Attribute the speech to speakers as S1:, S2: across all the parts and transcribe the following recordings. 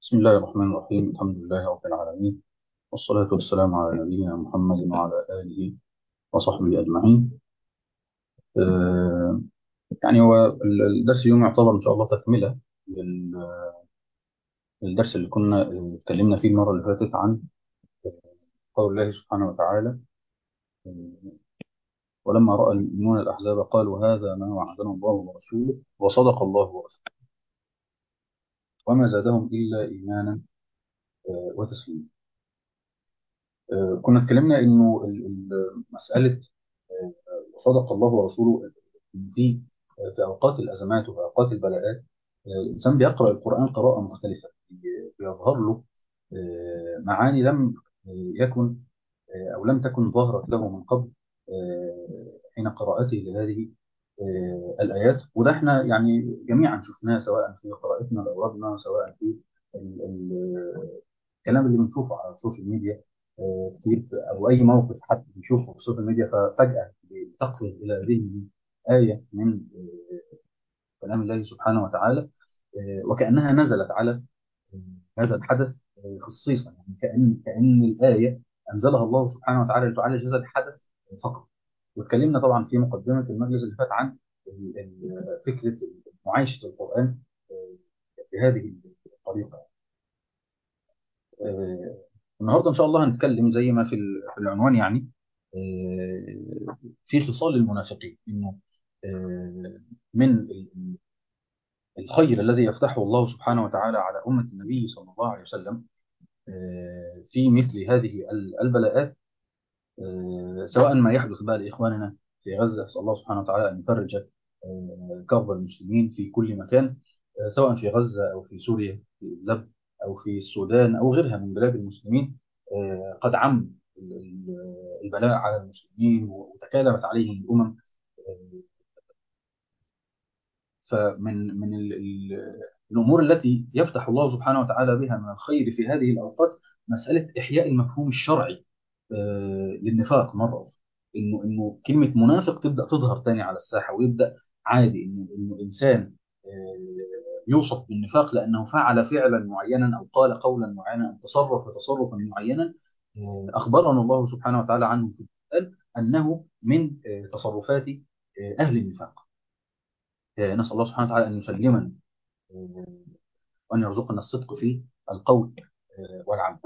S1: بسم الله الرحمن الرحيم الحمد لله رب العالمين والصلاة والسلام على نبينا محمد وعلى آله وصحبه أجمعين آه، يعني هو ال- الدرس اليوم يعتبر إن شاء الله تكملة لل- للدرس اللي كنا اتكلمنا فيه المرة اللي فاتت عن قول الله سبحانه وتعالى آه، ولما رأى المؤمنون الأحزاب قالوا هذا ما وعدنا الله ورسوله وصدق الله ورسوله وما زادهم إلا إيمانا آه، وتسليما آه، كنا اتكلمنا إنه ال- ال- مسألة وصدق الله ورسوله إن في في اوقات الازمات وفي اوقات البلاءات الانسان بيقرا القران قراءه مختلفه بيظهر له آه، معاني لم يكن آه، او لم تكن ظهرت له من قبل آه، حين قراءته لهذه آه، الايات وده احنا يعني جميعا شفناه سواء في قراءتنا لاولادنا سواء في ال- ال- الكلام اللي بنشوفه على السوشيال ميديا آه، كتير او اي موقف حد بيشوفه في السوشيال ميديا ففجاه بتقفز الى ذهنه ايه من آه، كلام الله سبحانه وتعالى آه، وكانها نزلت على آه، هذا الحدث آه، خصيصا يعني كان كان الايه انزلها الله سبحانه وتعالى لتعالج هذا الحدث فقط واتكلمنا طبعا في مقدمه المجلس اللي فات عن ال- ال- فكره معايشه القران آه، بهذه الطريقه آه، النهارده ان شاء الله هنتكلم زي ما في ال- في العنوان يعني آه، في خصال المنافقين انه آه، من ال- الخير الذي يفتحه الله سبحانه وتعالى على امه النبي صلى الله عليه وسلم آه، في مثل هذه ال- البلاءات آه، سواء ما يحدث بقى لاخواننا في غزه اسال الله سبحانه وتعالى ان يفرج آه، كرب المسلمين في كل مكان آه، سواء في غزه او في سوريا في إدلب او في السودان او غيرها من بلاد المسلمين آه، قد عم ال- ال- البلاء على المسلمين وتكالبت عليه الامم آه، فمن من ال- ال- الامور التي يفتح الله سبحانه وتعالى بها من الخير في هذه الاوقات مساله احياء المفهوم الشرعي آه، للنفاق مره أخرى. انه انه كلمه منافق تبدا تظهر تاني على الساحه ويبدا عادي انه انه انسان آه، يوصف بالنفاق لانه فعل فعلا معينا او قال قولا معينا او تصرف تصرفا معينا آه، اخبرنا الله سبحانه وتعالى عنه في القران انه من آه، تصرفات آه، اهل النفاق آه، نسال الله سبحانه وتعالى ان يسلمنا آه، وان يرزقنا الصدق في القول آه، والعمل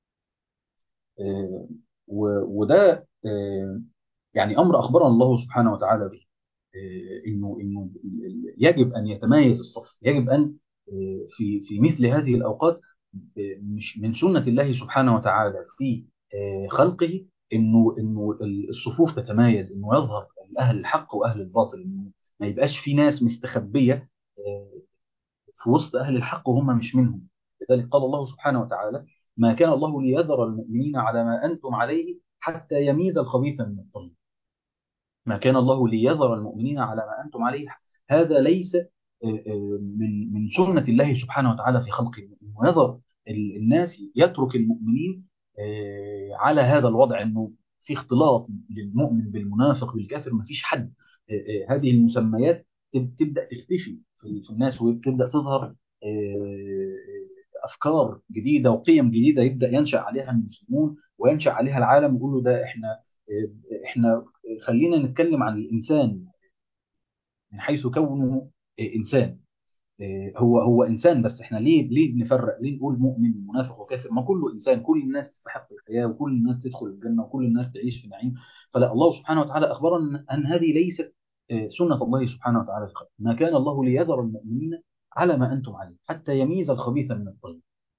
S1: آه، و- وده آه، يعني امر اخبرنا الله سبحانه وتعالى به آه، انه انه يجب ان يتميز الصف يجب ان آه، في في مثل هذه الاوقات آه، مش من سنه الله سبحانه وتعالى في آه، خلقه انه انه الصفوف تتمايز انه يظهر اهل الحق واهل الباطل انه ما يبقاش في ناس مستخبيه آه، في وسط اهل الحق وهم مش منهم لذلك قال الله سبحانه وتعالى ما كان الله ليذر المؤمنين على ما انتم عليه حتى يميز الخبيث من الطيب ما كان الله ليذر المؤمنين على ما أنتم عليه هذا ليس آه، آه، من من سنة الله سبحانه وتعالى في خلقه إنه يذر ال- الناس يترك المؤمنين آه، على هذا الوضع انه في اختلاط للمؤمن بالمنافق بالكافر ما فيش حد آه، آه، هذه المسميات تب- تبدأ تختفي في في الناس وتبدأ تظهر آه، أفكار جديدة وقيم جديدة يبدأ ينشأ عليها المسلمون وينشأ عليها العالم يقول له ده احنا احنا خلينا نتكلم عن الانسان من حيث كونه انسان هو هو انسان بس احنا ليه ليه نفرق ليه نقول مؤمن ومنافق وكافر ما كله انسان كل الناس تستحق الحياه وكل الناس تدخل الجنه وكل الناس تعيش في نعيم فلا الله سبحانه وتعالى اخبرنا ان هذه ليست سنه الله سبحانه وتعالى في خلقه ما كان الله ليذر المؤمنين على ما انتم عليه حتى يميز الخبيث من الطيب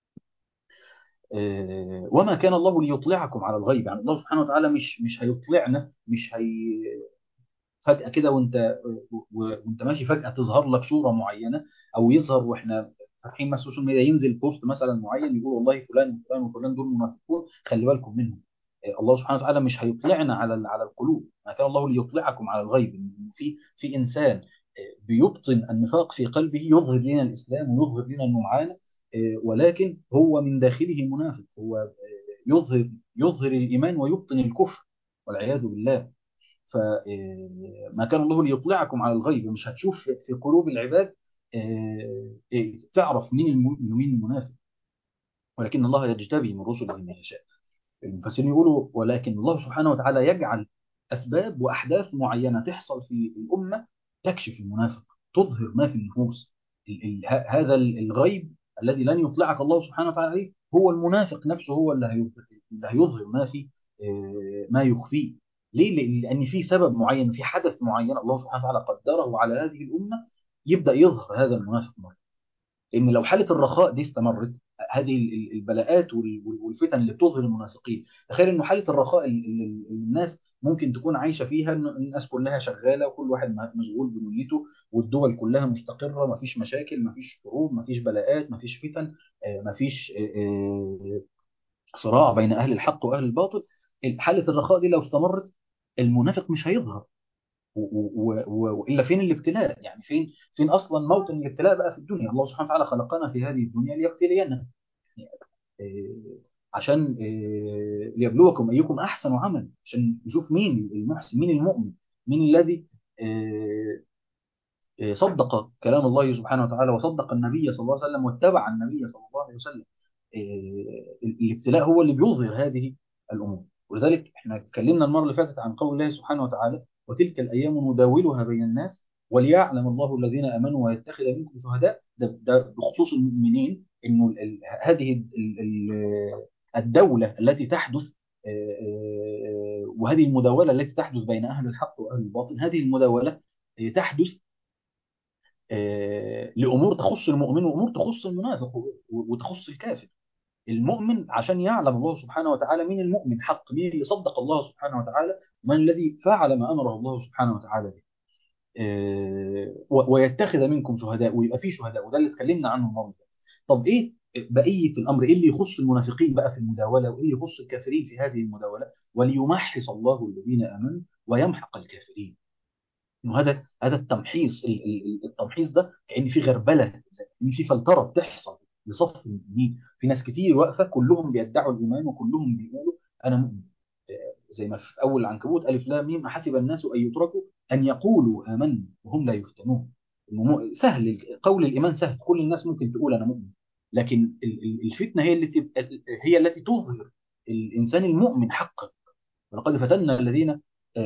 S1: آه، وما كان الله ليطلعكم على الغيب يعني الله سبحانه وتعالى مش مش هيطلعنا مش هي فجأة كده وانت و- وانت ماشي فجأة تظهر لك صورة معينة او يظهر واحنا فاتحين مثلا السوشيال ميديا ينزل بوست مثلا معين يقول والله فلان وفلان وفلان دول منافقون خلي بالكم منهم آه، الله سبحانه وتعالى مش هيطلعنا على ال- على القلوب ما كان الله ليطلعكم على الغيب إن في في انسان آه، بيبطن النفاق في قلبه يظهر لنا الاسلام ويظهر لنا انه معانا آه، ولكن هو من داخله منافق هو آه، يظهر يظهر الايمان ويبطن الكفر والعياذ بالله فما كان الله ليطلعكم على الغيب مش هتشوف في قلوب العباد آه، آه، تعرف مين المؤمن ومين المنافق ولكن الله يجتبي من رسله من يشاء المفسرين يقولوا ولكن الله سبحانه وتعالى يجعل أسباب وأحداث معينة تحصل في الأمة تكشف المنافق تظهر ما في النفوس ال ال هذا الغيب الذي لن يطلعك الله سبحانه وتعالى عليه هو المنافق نفسه هو اللي هيظهر, اللي هيظهر ما في ما يخفيه ليه؟ لأن في سبب معين في حدث معين الله سبحانه وتعالى قدره على هذه الأمة يبدأ يظهر هذا المنافق مرة لأن لو حالة الرخاء دي استمرت هذه البلاءات والفتن اللي بتظهر المنافقين تخيل انه حاله الرخاء اللي الناس ممكن تكون عايشه فيها ان الناس كلها شغاله وكل واحد مشغول بدنيته والدول كلها مستقره ما فيش مشاكل ما فيش حروب ما فيش بلاءات ما فيش فتن ما فيش صراع بين اهل الحق واهل الباطل حاله الرخاء دي لو استمرت المنافق مش هيظهر والا فين الابتلاء يعني فين فين اصلا موطن الابتلاء بقى في الدنيا الله سبحانه وتعالى خلقنا في هذه الدنيا ليبتلينا عشان ليبلوكم ايكم احسن عمل عشان نشوف مين المحسن مين المؤمن مين الذي صدق كلام الله سبحانه وتعالى وصدق النبي صلى الله عليه وسلم واتبع النبي صلى الله عليه وسلم الابتلاء هو اللي بيظهر هذه الامور ولذلك احنا اتكلمنا المره اللي فاتت عن قول الله سبحانه وتعالى وتلك الايام نداولها بين الناس وليعلم الله الذين امنوا ويتخذ منكم شهداء ده, ده بخصوص المؤمنين انه ال ال هذه ال ال الدوله التي تحدث وهذه المداوله التي تحدث بين اهل الحق واهل الباطل هذه المداوله تحدث لامور تخص المؤمن وامور تخص المنافق وتخص الكافر المؤمن عشان يعلم الله سبحانه وتعالى مين المؤمن حق مين اللي صدق الله سبحانه وتعالى من الذي فعل ما امره الله سبحانه وتعالى به ويتخذ منكم شهداء ويبقى في شهداء وده اللي اتكلمنا عنه المره اللي طب ايه بقيه الامر ايه اللي يخص المنافقين بقى في المداوله وايه اللي يخص الكافرين في هذه المداوله وليمحص الله الذين امنوا ويمحق الكافرين انه هذا هذا التمحيص التمحيص ده كان في غربله ان في فلتره بتحصل لصف المؤمنين في ناس كتير واقفه كلهم بيدعوا الايمان وكلهم بيقولوا انا مؤمن زي ما في اول العنكبوت الف لام ميم احسب الناس ان يتركوا ان يقولوا امنا وهم لا يفتنون سهل قول الايمان سهل كل الناس ممكن تقول انا مؤمن لكن الفتنه هي التي هي التي تظهر الانسان المؤمن حقا ولقد فتنا الذين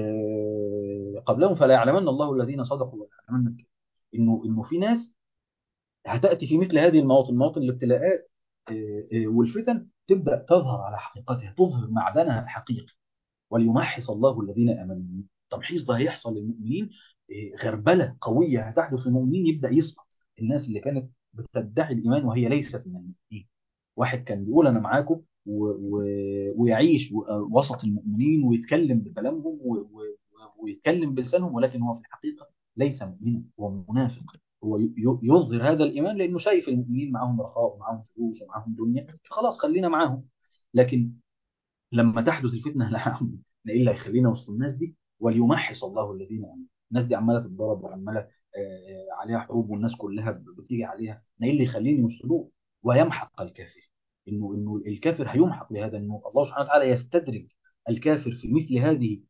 S1: قبلهم فلا يعلمن الله الذين صدقوا ولا يعلمن الكاذبين انه انه في ناس هتاتي في مثل هذه المواطن مواطن الابتلاءات والفتن تبدا تظهر على حقيقتها تظهر معدنها الحقيقي وليمحص الله الذين امنوا التمحيص ده هيحصل للمؤمنين غربله قويه هتحدث للمؤمنين يبدا يسقط الناس اللي كانت بتدعي الايمان وهي ليست من المؤمنين واحد كان بيقول انا معاكم و... و... ويعيش وسط المؤمنين ويتكلم بكلامهم و... و... ويتكلم بلسانهم ولكن هو في الحقيقه ليس مؤمنا هو منافق هو يظهر هذا الايمان لانه شايف المؤمنين معاهم رخاء ومعاهم فلوس ومعاهم دنيا فخلاص خلينا معاهم لكن لما تحدث الفتنه لا احنا ايه اللي هيخلينا وسط الناس دي وليمحص الله الذين امنوا الناس دي عماله تتضرب وعماله عليها حروب والناس كلها بتيجي عليها انا ايه اللي يخليني وسط دول ويمحق الكافر انه انه الكافر هيمحق بهذا انه الله سبحانه وتعالى يستدرج الكافر في مثل هذه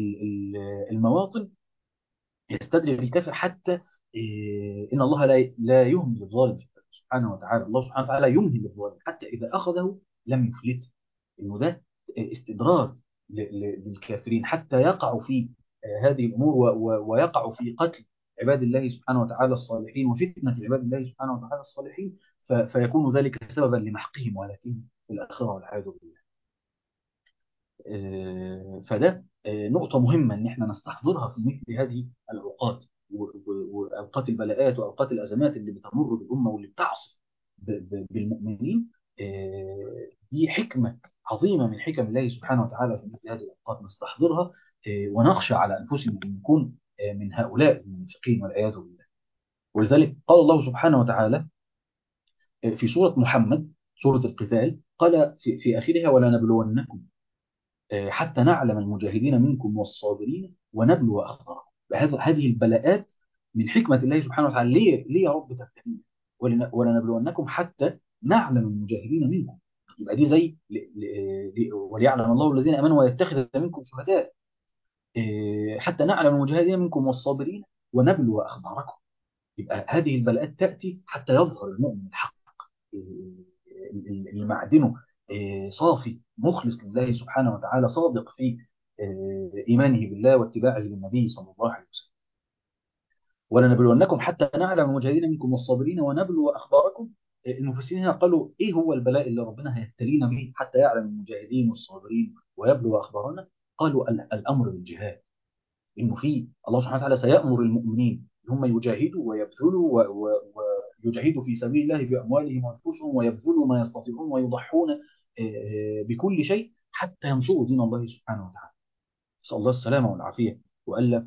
S1: المواطن يستدرج الكافر حتى ان الله لا لا يهمل الظالم سبحانه وتعالى الله سبحانه وتعالى يمهل الظالم حتى اذا اخذه لم يفلته انه ده استدراج للكافرين حتى يقعوا في هذه الامور ويقعوا في قتل عباد الله سبحانه وتعالى الصالحين وفتنه عباد الله سبحانه وتعالى الصالحين فيكون ذلك سببا لمحقهم ولكن في الاخره والعياذ بالله. فده نقطه مهمه ان احنا نستحضرها في مثل هذه الاوقات واوقات البلاءات واوقات الازمات اللي بتمر بالامه واللي بتعصف بالمؤمنين دي حكمه عظيمه من حكم الله سبحانه وتعالى في مثل هذه الاوقات نستحضرها ونخشى على انفسنا ان نكون من هؤلاء المنافقين والعياذ بالله. ولذلك قال الله سبحانه وتعالى في سوره محمد سوره القتال قال في, في اخرها ولا نبلونكم حتى نعلم المجاهدين منكم والصابرين ونبلو اخباركم. هذه البلاءات من حكمه الله سبحانه وتعالى ليه ليه يا رب تبتلينا؟ ولا نبلونكم حتى نعلم المجاهدين منكم. يبقى دي زي دي وليعلم الله الذين امنوا ويتخذ منكم شهداء حتى نعلم المجاهدين منكم والصابرين ونبلو اخباركم يبقى هذه البلاءات تاتي حتى يظهر المؤمن الحق اللي معدنه صافي مخلص لله سبحانه وتعالى صادق في إيمانه بالله واتباعه للنبي صلى الله عليه وسلم ولنبلونكم حتى نعلم المجاهدين منكم والصابرين ونبلو أخباركم المفسرين هنا قالوا إيه هو البلاء اللي ربنا هيبتلينا به حتى يعلم المجاهدين والصابرين ويبلو أخبارنا قالوا الأمر بالجهاد إنه في الله سبحانه وتعالى سيأمر المؤمنين هم يجاهدوا ويبذلوا ويجاهدوا في سبيل الله بأموالهم وأنفسهم ويبذلوا ما يستطيعون ويضحون بكل شيء حتى ينصروا دين الله سبحانه وتعالى نسأل الله السلامة والعافية وألا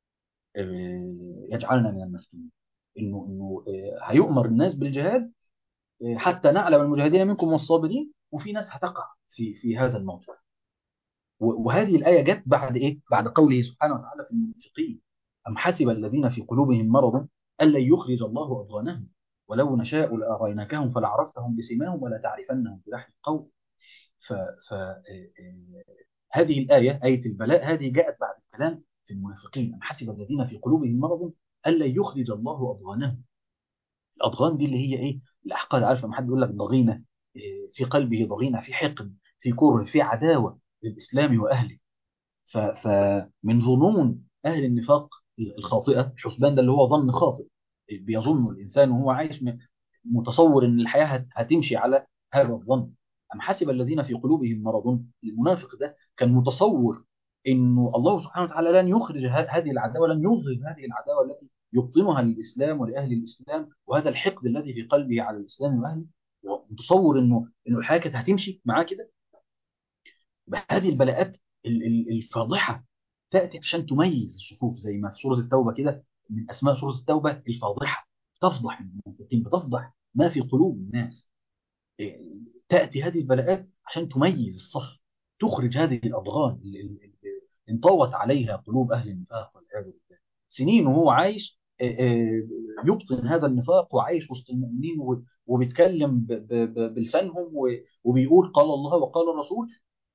S1: يجعلنا من المفتونين إنه إنه هيؤمر الناس بالجهاد حتى نعلم المجاهدين منكم والصابرين وفي ناس هتقع في في هذا الموضوع وهذه الآية جت بعد إيه؟ بعد قوله سبحانه وتعالى في المنافقين أم حسب الذين في قلوبهم مرض ألا يخرج الله أضغانهم ولو نشاء لأريناكهم فلعرفتهم بسماهم ولا تعرفنهم بلحن القول ف, ف هذه الآية آية البلاء هذه جاءت بعد الكلام في المنافقين أم حسب الذين في قلوبهم مرض ألا يخرج الله أضغانهم الأضغان دي اللي هي إيه؟ الأحقاد عارفة ما حد يقول لك ضغينة في قلبه ضغينة في حقد في كره في عداوة للإسلام وأهله فمن ظنون أهل النفاق الخاطئة الحسبان ده اللي هو ظن خاطئ بيظن الإنسان وهو عايش متصور أن الحياة هتمشي على هذا الظن أم حسب الذين في قلوبهم مرض المنافق ده كان متصور أنه الله سبحانه وتعالى لن يخرج هذه العداوة لن يظهر هذه العداوة التي يبطنها للإسلام ولأهل الإسلام وهذا الحقد الذي في قلبه على الإسلام وأهله متصور أنه أنه الحياة كانت هتمشي معاه كده هذه البلاءات الفاضحة تأتي عشان تميز الصفوف زي ما في سورة التوبة كده من أسماء سورة التوبة الفاضحة تفضح المنافقين بتفضح ما في قلوب الناس تأتي هذه البلاءات عشان تميز الصف تخرج هذه الأضغان اللي انطوت عليها قلوب أهل النفاق والعياذ بالله سنين وهو عايش يبطن هذا النفاق وعايش وسط المؤمنين وبيتكلم بلسانهم وبيقول قال الله وقال الرسول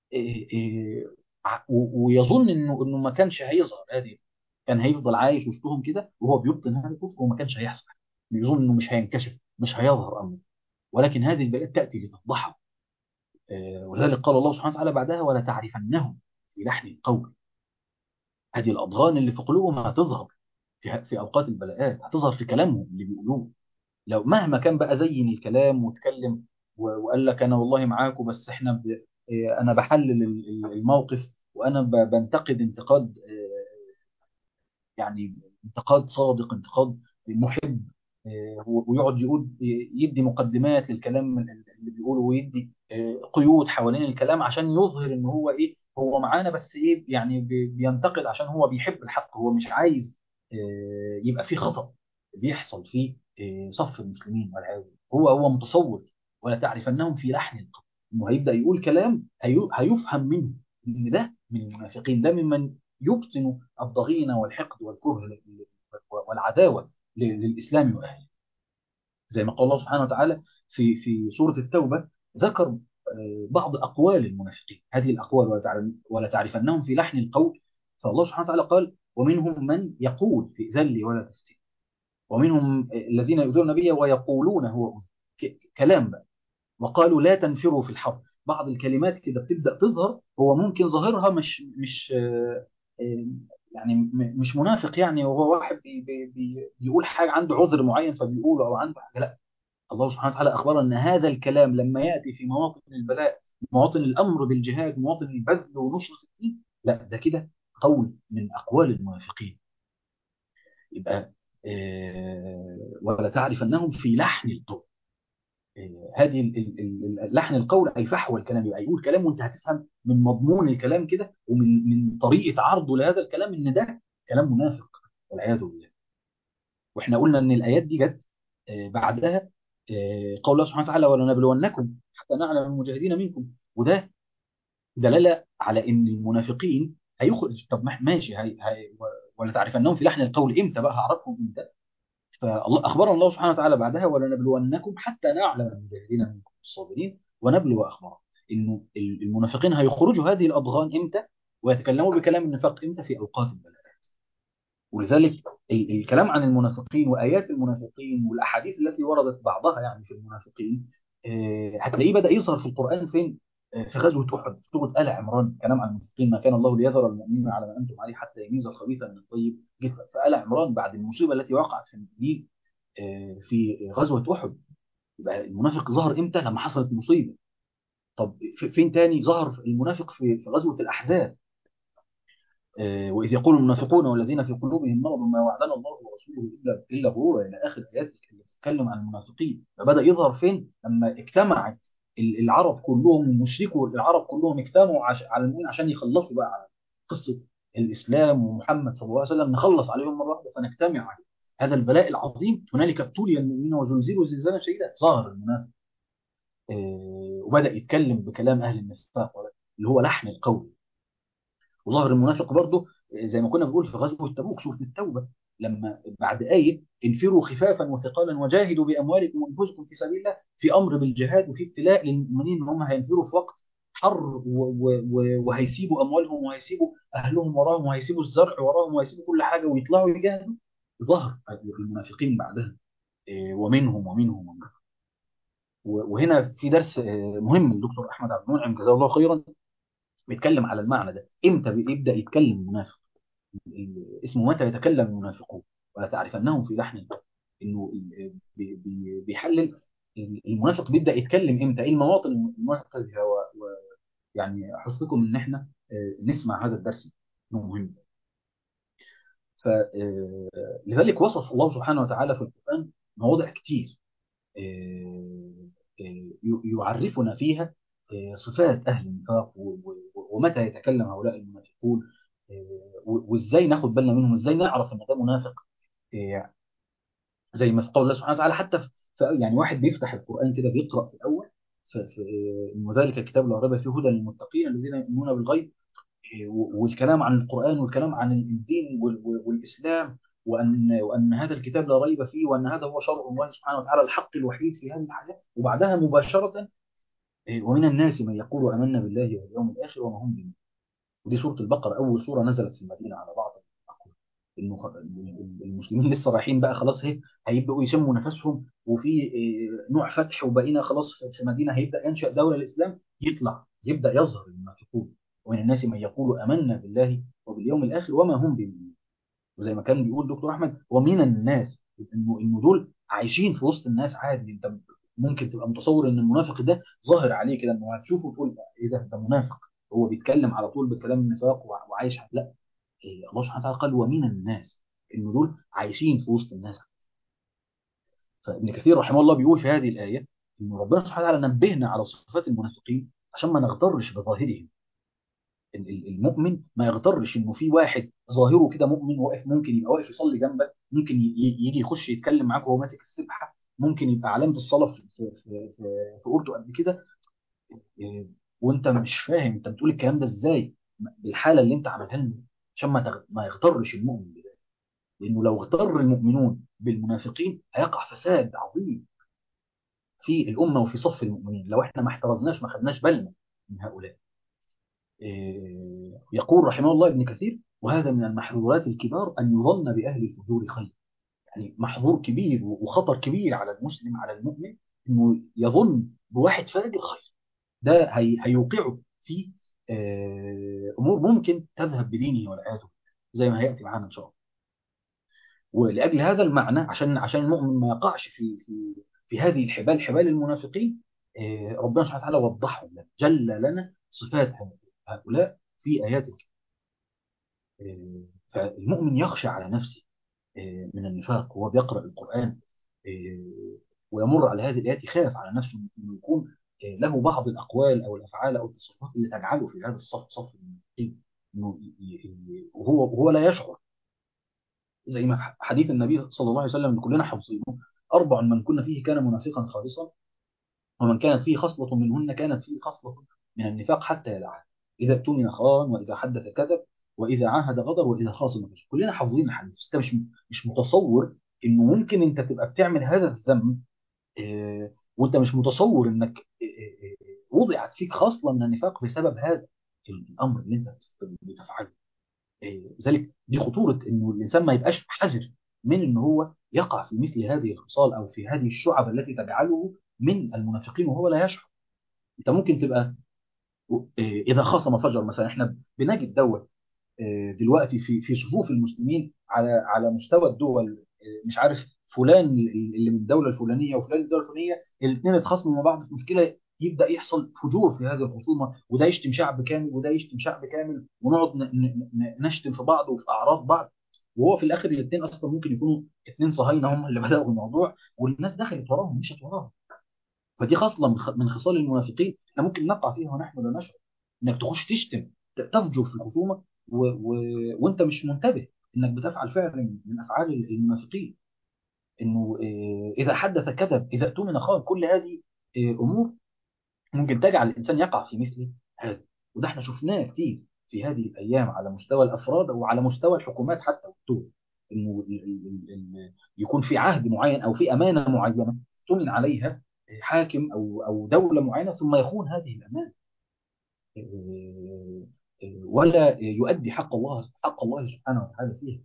S1: ويظن انه انه ما كانش هيظهر هذه كان هيفضل عايش وسطهم كده وهو بيبطن هذا الكفر وما كانش هيحصل يظن انه مش هينكشف مش هيظهر امره ولكن هذه البلاءات تاتي لتفضحه ولذلك قال الله سبحانه وتعالى بعدها ولا تعرفنهم في لحن القول هذه الاضغان اللي في قلوبهم هتظهر في في اوقات البلاءات هتظهر في كلامهم اللي بيقولوه لو مهما كان بقى زين الكلام واتكلم وقال لك انا والله معاكم بس احنا ب... انا بحلل الموقف وانا بنتقد انتقاد يعني انتقاد صادق انتقاد محب ويقعد يقول يدي مقدمات للكلام اللي بيقوله ويدي قيود حوالين الكلام عشان يظهر ان هو ايه هو معانا بس ايه يعني بينتقد عشان هو بيحب الحق هو مش عايز يبقى في خطأ بيحصل في صف المسلمين والعياذ هو هو متصور ولا تعرفنهم في لحن القول انه هيبدا يقول كلام هيفهم منه ان ده من المنافقين ده ممن يبطن الضغينه والحقد والكره والعداوه للاسلام واهله زي ما قال الله سبحانه وتعالى في في سوره التوبه ذكر بعض اقوال المنافقين هذه الاقوال ولا تعرفنهم في لحن القول فالله سبحانه وتعالى قال ومنهم من يقول في ذل ولا تفتن ومنهم الذين يؤذون النبي ويقولون هو كلام بقى وقالوا لا تنفروا في الحرب بعض الكلمات كده بتبدا تظهر هو ممكن ظاهرها مش مش يعني مش منافق يعني وهو واحد بي بي بيقول حاجه عنده عذر معين فبيقوله او عنده حاجه لا الله سبحانه وتعالى اخبرنا ان هذا الكلام لما ياتي في مواطن البلاء مواطن الامر بالجهاد مواطن البذل ونصره الدين لا ده كده قول من اقوال المنافقين يبقى ولا تعرف انهم في لحن القول هذه لحن القول اي فحوى الكلام يبقى يقول كلام وانت هتفهم من مضمون الكلام كده ومن من طريقه عرضه لهذا الكلام ان ده كلام منافق والعياذ بالله واحنا قلنا ان الايات دي جت بعدها قول الله سبحانه وتعالى ولنبلونكم حتى نعلم المجاهدين منكم وده دلاله على ان المنافقين هيخرج طب ماشي هي هي ولا تعرفنهم في لحن القول امتى بقى هعرفهم امتى فالله اخبرنا الله سبحانه وتعالى بعدها ولنبلونكم حتى نعلم المجاهدين منكم الصابرين ونبلو اخبارهم انه المنافقين هيخرجوا هذه الاضغان امتى ويتكلموا بكلام النفاق امتى في اوقات البلاءات ولذلك الكلام عن المنافقين وايات المنافقين والاحاديث التي وردت بعضها يعني في المنافقين آه، هتلاقيه بدأ يظهر في القرآن فين؟ آه، في غزوة أحد في سورة آل عمران كلام عن المنافقين ما كان الله ليذر المؤمنين على ما أنتم عليه حتى يميز الخبيث من الطيب جه في آل عمران بعد المصيبة التي وقعت في المؤمنين آه، في غزوة أحد يبقى المنافق ظهر إمتى؟ لما حصلت مصيبة طب في- فين تاني ظهر المنافق في في غزوة الأحزاب آه، وإذ يقول المنافقون والذين في قلوبهم مرض ما وعدنا الله ورسوله إلا إلا غرورا إلى آخر آيات اللي بتتكلم عن المنافقين فبدأ يظهر فين؟ لما اجتمعت ال- العرب كلهم المشركوا العرب كلهم اجتمعوا عش... على المؤمنين عشان يخلصوا بقى على قصة الإسلام ومحمد صلى الله عليه وسلم نخلص عليهم مرة واحدة فنجتمع عليه هذا البلاء العظيم هنالك ابتلي المؤمنين وزلزلوا زلزالا شديدا ظهر المنافق آه، وبدأ يتكلم بكلام أهل النفاق اللي هو لحن القول وظهر المنافق برضه زي ما كنا بنقول في غزوه تبوك سوره التوبه لما بعد آية انفروا خفافا وثقالا وجاهدوا بأموالكم وأنفسكم في سبيل الله في أمر بالجهاد وفي ابتلاء للمؤمنين إن هم هينفروا في وقت حر و- و- و- وهيسيبوا أموالهم وهيسيبوا أهلهم وراهم وهيسيبوا الزرع وراهم وهيسيبوا كل حاجة ويطلعوا يجاهدوا ظهر المنافقين بعدها إيه، ومنهم ومنهم ومنهم و- وهنا في درس آه، مهم الدكتور أحمد عبد المنعم جزاه الله خيرا بيتكلم على المعنى ده امتى بيبدأ يتكلم المنافق اسمه متى يتكلم المنافقون ولا تعرفنهم في لحن القول انه بي- بي- بيحلل المنافق بيبدا يتكلم امتى ايه المواطن المنافق فيها ويعني احثكم ان احنا آه، نسمع هذا الدرس انه مهم فلذلك وصف الله سبحانه وتعالى في القران مواضع كتير آه، آه، يعرفنا فيها آه، صفات اهل النفاق و- و- ومتى يتكلم هؤلاء المنافقون آه، و- وازاي ناخد بالنا منهم ازاي نعرف ان ده منافق آه، زي ما في قول الله سبحانه وتعالى حتى في في- يعني واحد بيفتح القرآن كده بيقرأ في الأول ف- في إن ذلك الكتاب لا ريب فيه هدى للمتقين الذين يؤمنون بالغيب إيه، و- والكلام عن القرآن والكلام عن الدين وال- وال- والإسلام وأن وأن هذا الكتاب لا ريب فيه وأن هذا هو شرع الله سبحانه وتعالى الحق الوحيد في هذه الحياة وبعدها مباشرة إيه، ومن الناس من يقول آمنا بالله واليوم الآخر وما هم بمؤمنين ودي سورة البقرة أول سورة نزلت في المدينة على بعض الأقوال إنه خ- المسلمين لسه رايحين بقى خلاص هي هيبدأوا يشموا نفسهم وفي إيه، نوع فتح وبقينا خلاص في في مدينة هيبدأ ينشأ دولة الإسلام يطلع يبدأ يظهر المنافقون ومن الناس من يقول آمنا بالله وباليوم الآخر وما هم بمؤمنين وزي ما كان بيقول دكتور أحمد ومن الناس إنه إنه دول عايشين في وسط الناس عادي أنت ممكن تبقى متصور إن المنافق ده ظاهر عليه كده إنه هتشوفه وتقول إيه ده ده منافق هو بيتكلم على طول بكلام النفاق وع- وعايش لا إيه الله سبحانه وتعالى قال ومن الناس إن دول عايشين في وسط الناس فابن كثير رحمه الله بيقول في هذه الآية إن ربنا سبحانه وتعالى نبهنا على صفات المنافقين عشان ما نغترش بظاهرهم ال- ال- المؤمن ما يغترش انه في واحد ظاهره كده مؤمن واقف ممكن يبقى واقف يصلي جنبك ممكن ي- ي- يجي يخش يتكلم معاك وهو ماسك السبحه ممكن يبقى علامه الصلاه في في في في, في اورده قد كده إيه، وانت مش فاهم انت بتقول الكلام ده ازاي بالحاله اللي انت عملها لنا عشان ما تغ- ما يغترش المؤمن بده لانه لو اغتر المؤمنون بالمنافقين هيقع فساد عظيم في الامه وفي صف المؤمنين لو احنا ما احترزناش ما خدناش بالنا من هؤلاء إيه، يقول رحمه الله ابن كثير وهذا من المحظورات الكبار أن يظن بأهل الفجور خير يعني محظور كبير وخطر كبير على المسلم على المؤمن أنه يظن بواحد فاجر خير ده هي هيوقعه في آه، أمور ممكن تذهب بدينه والعياذ بالله زي ما هيأتي معانا إن شاء الله ولأجل هذا المعنى عشان عشان المؤمن ما يقعش في في في هذه الحبال حبال المنافقين آه، ربنا سبحانه وتعالى وضحهم لنا جل لنا صفات هؤلاء في آيات آه، فالمؤمن يخشى على نفسه آه، من النفاق وهو بيقرأ القرآن آه، ويمر على هذه الآيات يخاف على نفسه أنه يكون آه، له بعض الأقوال أو الأفعال أو التصرفات اللي تجعله في هذا الصف صف المنافقين إنه ي- ي- وهو وهو لا يشعر زي ما حديث النبي صلى الله عليه وسلم اللي كلنا حافظينه أربع من كنا فيه كان منافقا خالصا ومن كانت فيه خصلة منهن كانت فيه خصلة من النفاق حتى يدعها إذا اؤتمن خان وإذا حدث كذب وإذا عاهد غدر وإذا خاصم فجر كلنا حافظين الحديث بس أنت مش مش متصور إنه ممكن أنت تبقى بتعمل هذا الذنب آه، وأنت مش متصور إنك آه، آه، آه، وضعت فيك خصلة من النفاق بسبب هذا الأمر اللي أنت بتفعله آه، لذلك دي خطورة إنه الإنسان ما يبقاش حذر من إن هو يقع في مثل هذه الخصال أو في هذه الشعب التي تجعله من المنافقين وهو لا يشعر انت ممكن تبقى اذا خصم فجر مثلا احنا بنجد دوت دلوقتي في في صفوف المسلمين على على مستوى الدول مش عارف فلان اللي من الدوله الفلانيه وفلان من الدوله الفلانيه الاثنين اتخاصموا مع بعض في مشكله يبدا يحصل فجور في هذه الخصومه وده يشتم شعب كامل وده يشتم شعب كامل ونقعد نشتم في بعض وفي اعراض بعض وهو في الاخر الاثنين اصلا ممكن يكونوا اثنين صهاينه هم اللي بداوا الموضوع والناس دخلت وراهم مشت وراهم فدي خصله من خصال المنافقين احنا ممكن نقع فيها ونحن لا نشعر انك تخش تشتم تفجر في الخصومه و... و... وانت مش منتبه انك بتفعل فعل من افعال المنافقين انه اذا حدث كذب اذا اؤتمن خان كل هذه امور ممكن تجعل الانسان يقع في مثل هذا وده احنا شفناه كتير في هذه الايام على مستوى الافراد وعلى مستوى الحكومات حتى والدول انه يكون في عهد معين او في امانه معينه تمن عليها حاكم او او دوله معينه ثم يخون هذه الامانه ولا يؤدي حق الله حق الله سبحانه وتعالى فيها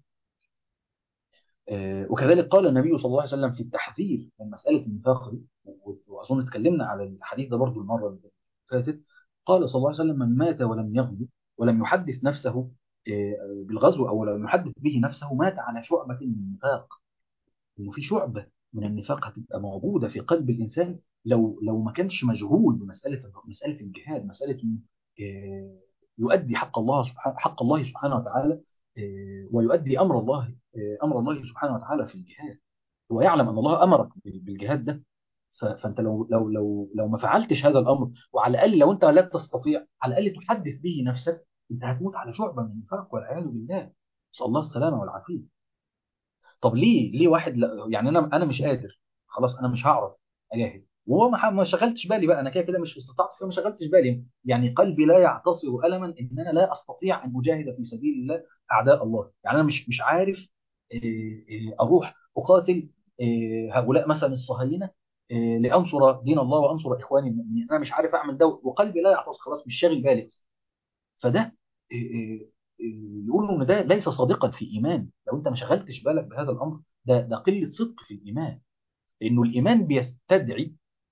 S1: وكذلك قال النبي صلى الله عليه وسلم في التحذير من مسألة النفاق دي وأظن اتكلمنا على الحديث ده برضو المرة اللي فاتت قال صلى الله عليه وسلم من مات ولم يغزو ولم يحدث نفسه بالغزو أو لم يحدث به نفسه مات على شعبة من النفاق إنه في شعبة من النفاق هتبقى موجودة في قلب الإنسان لو لو ما كانش مشغول بمسألة مسألة الجهاد مسألة يؤدي حق الله سبحانه حق الله سبحانه وتعالى ويؤدي امر الله امر الله سبحانه وتعالى في الجهاد هو يعلم ان الله امرك بالجهاد ده فانت لو لو لو لو ما فعلتش هذا الامر وعلى الاقل لو انت لا تستطيع على الاقل تحدث به نفسك انت هتموت على شعبه من النفاق والعياذ بالله نسال الله السلامه والعافيه طب ليه ليه واحد لا يعني انا انا مش قادر خلاص انا مش هعرف اجاهد وهو ما شغلتش بالي بقى انا كده كده مش في استطاعتي فما شغلتش بالي يعني قلبي لا يعتصر الما ان انا لا استطيع ان اجاهد في سبيل الله اعداء الله يعني انا مش مش عارف اروح اقاتل هؤلاء مثلا الصهاينه لانصر دين الله وانصر اخواني المؤمنين انا مش عارف اعمل ده وقلبي لا يعتصر خلاص مش شاغل بالي فده يقولوا ان ده ليس صادقا في ايمان لو انت ما شغلتش بالك بهذا الامر ده ده قله صدق في الايمان لانه الايمان بيستدعي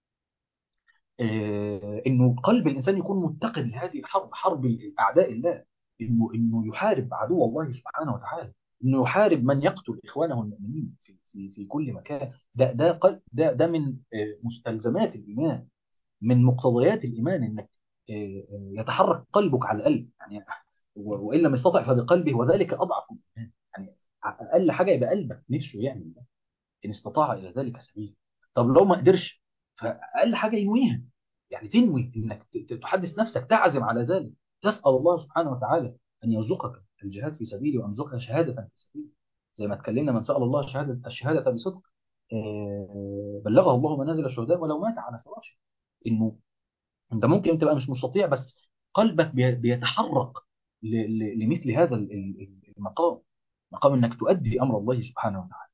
S1: آه انه قلب الانسان يكون متقن لهذه الحرب حرب اعداء الله انه انه يحارب عدو الله سبحانه وتعالى انه يحارب من يقتل اخوانه المؤمنين في في في كل مكان ده ده قلب ده ده من آه مستلزمات الايمان من مقتضيات الايمان انك آه يتحرك قلبك على القلب يعني وان لم يستطع فبقلبه وذلك اضعف الايمان يعني اقل حاجه يبقى قلبك نفسه يعمل ده ان استطاع الى ذلك سبيل طب لو ما قدرش فاقل حاجه ينويها يعني تنوي انك تحدث نفسك تعزم على ذلك تسال الله سبحانه وتعالى ان يرزقك الجهاد في سبيله وان يرزقك شهاده في سبيله زي ما اتكلمنا من سال الله شهاده الشهاده بصدق بلغه الله منازل الشهداء ولو مات على فراشه انه انت ممكن تبقى مش مستطيع بس قلبك بيتحرك لمثل هذا المقام مقام انك تؤدي امر الله سبحانه وتعالى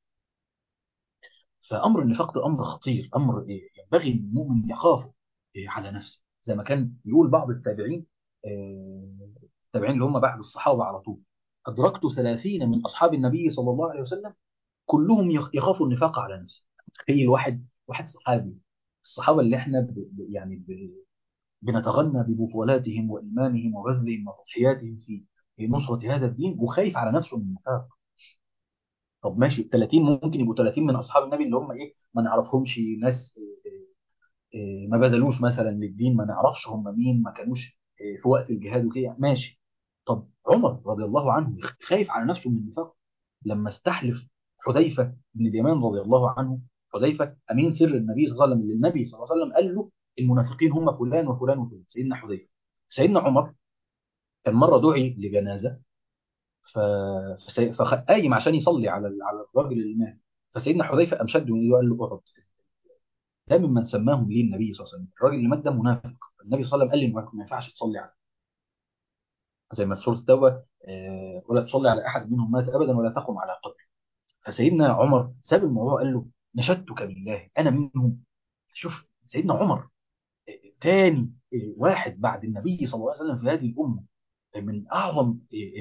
S1: فامر النفاق ده امر خطير امر ينبغي المؤمن يخافه على نفسه زي ما كان يقول بعض التابعين التابعين اللي هم بعد الصحابه على طول ادركت ثلاثين من اصحاب النبي صلى الله عليه وسلم كلهم يخافوا النفاق على نفسه تخيل واحد واحد صحابي الصحابه اللي احنا ب يعني ب بنتغنى ببطولاتهم وايمانهم وبذلهم وتضحياتهم في نصره هذا الدين وخايف على نفسه من النفاق طب ماشي 30 ممكن يبقوا 30 من اصحاب النبي اللي هم ايه ما نعرفهمش ناس ما بذلوش مثلا للدين ما نعرفش هم مين ما كانوش في وقت الجهاد وكده ماشي طب عمر رضي الله عنه خايف على نفسه من النفاق لما استحلف حذيفه بن اليمان رضي الله عنه حذيفه امين سر النبي صلى الله عليه وسلم اللي النبي صلى الله عليه وسلم قال له المنافقين هم فلان وفلان وفلان سيدنا حذيفه سيدنا عمر كان مره دعي لجنازه ف... فقايم عشان يصلي على على الراجل اللي مات فسيدنا حذيفه قام شده من ايده وقال له اقعد ده ممن سماهم ليه النبي صلى الله عليه وسلم الراجل اللي مات ده منافق النبي صلى الله عليه وسلم قال لي ما ينفعش تصلي عليه زي ما في سوره التوبه آه ولا تصلي على احد منهم مات ابدا ولا تقم على قبره فسيدنا عمر ساب الموضوع قال له نشدتك بالله انا منهم شوف سيدنا عمر ثاني واحد بعد النبي صلى الله عليه وسلم في هذه الامه من اعظم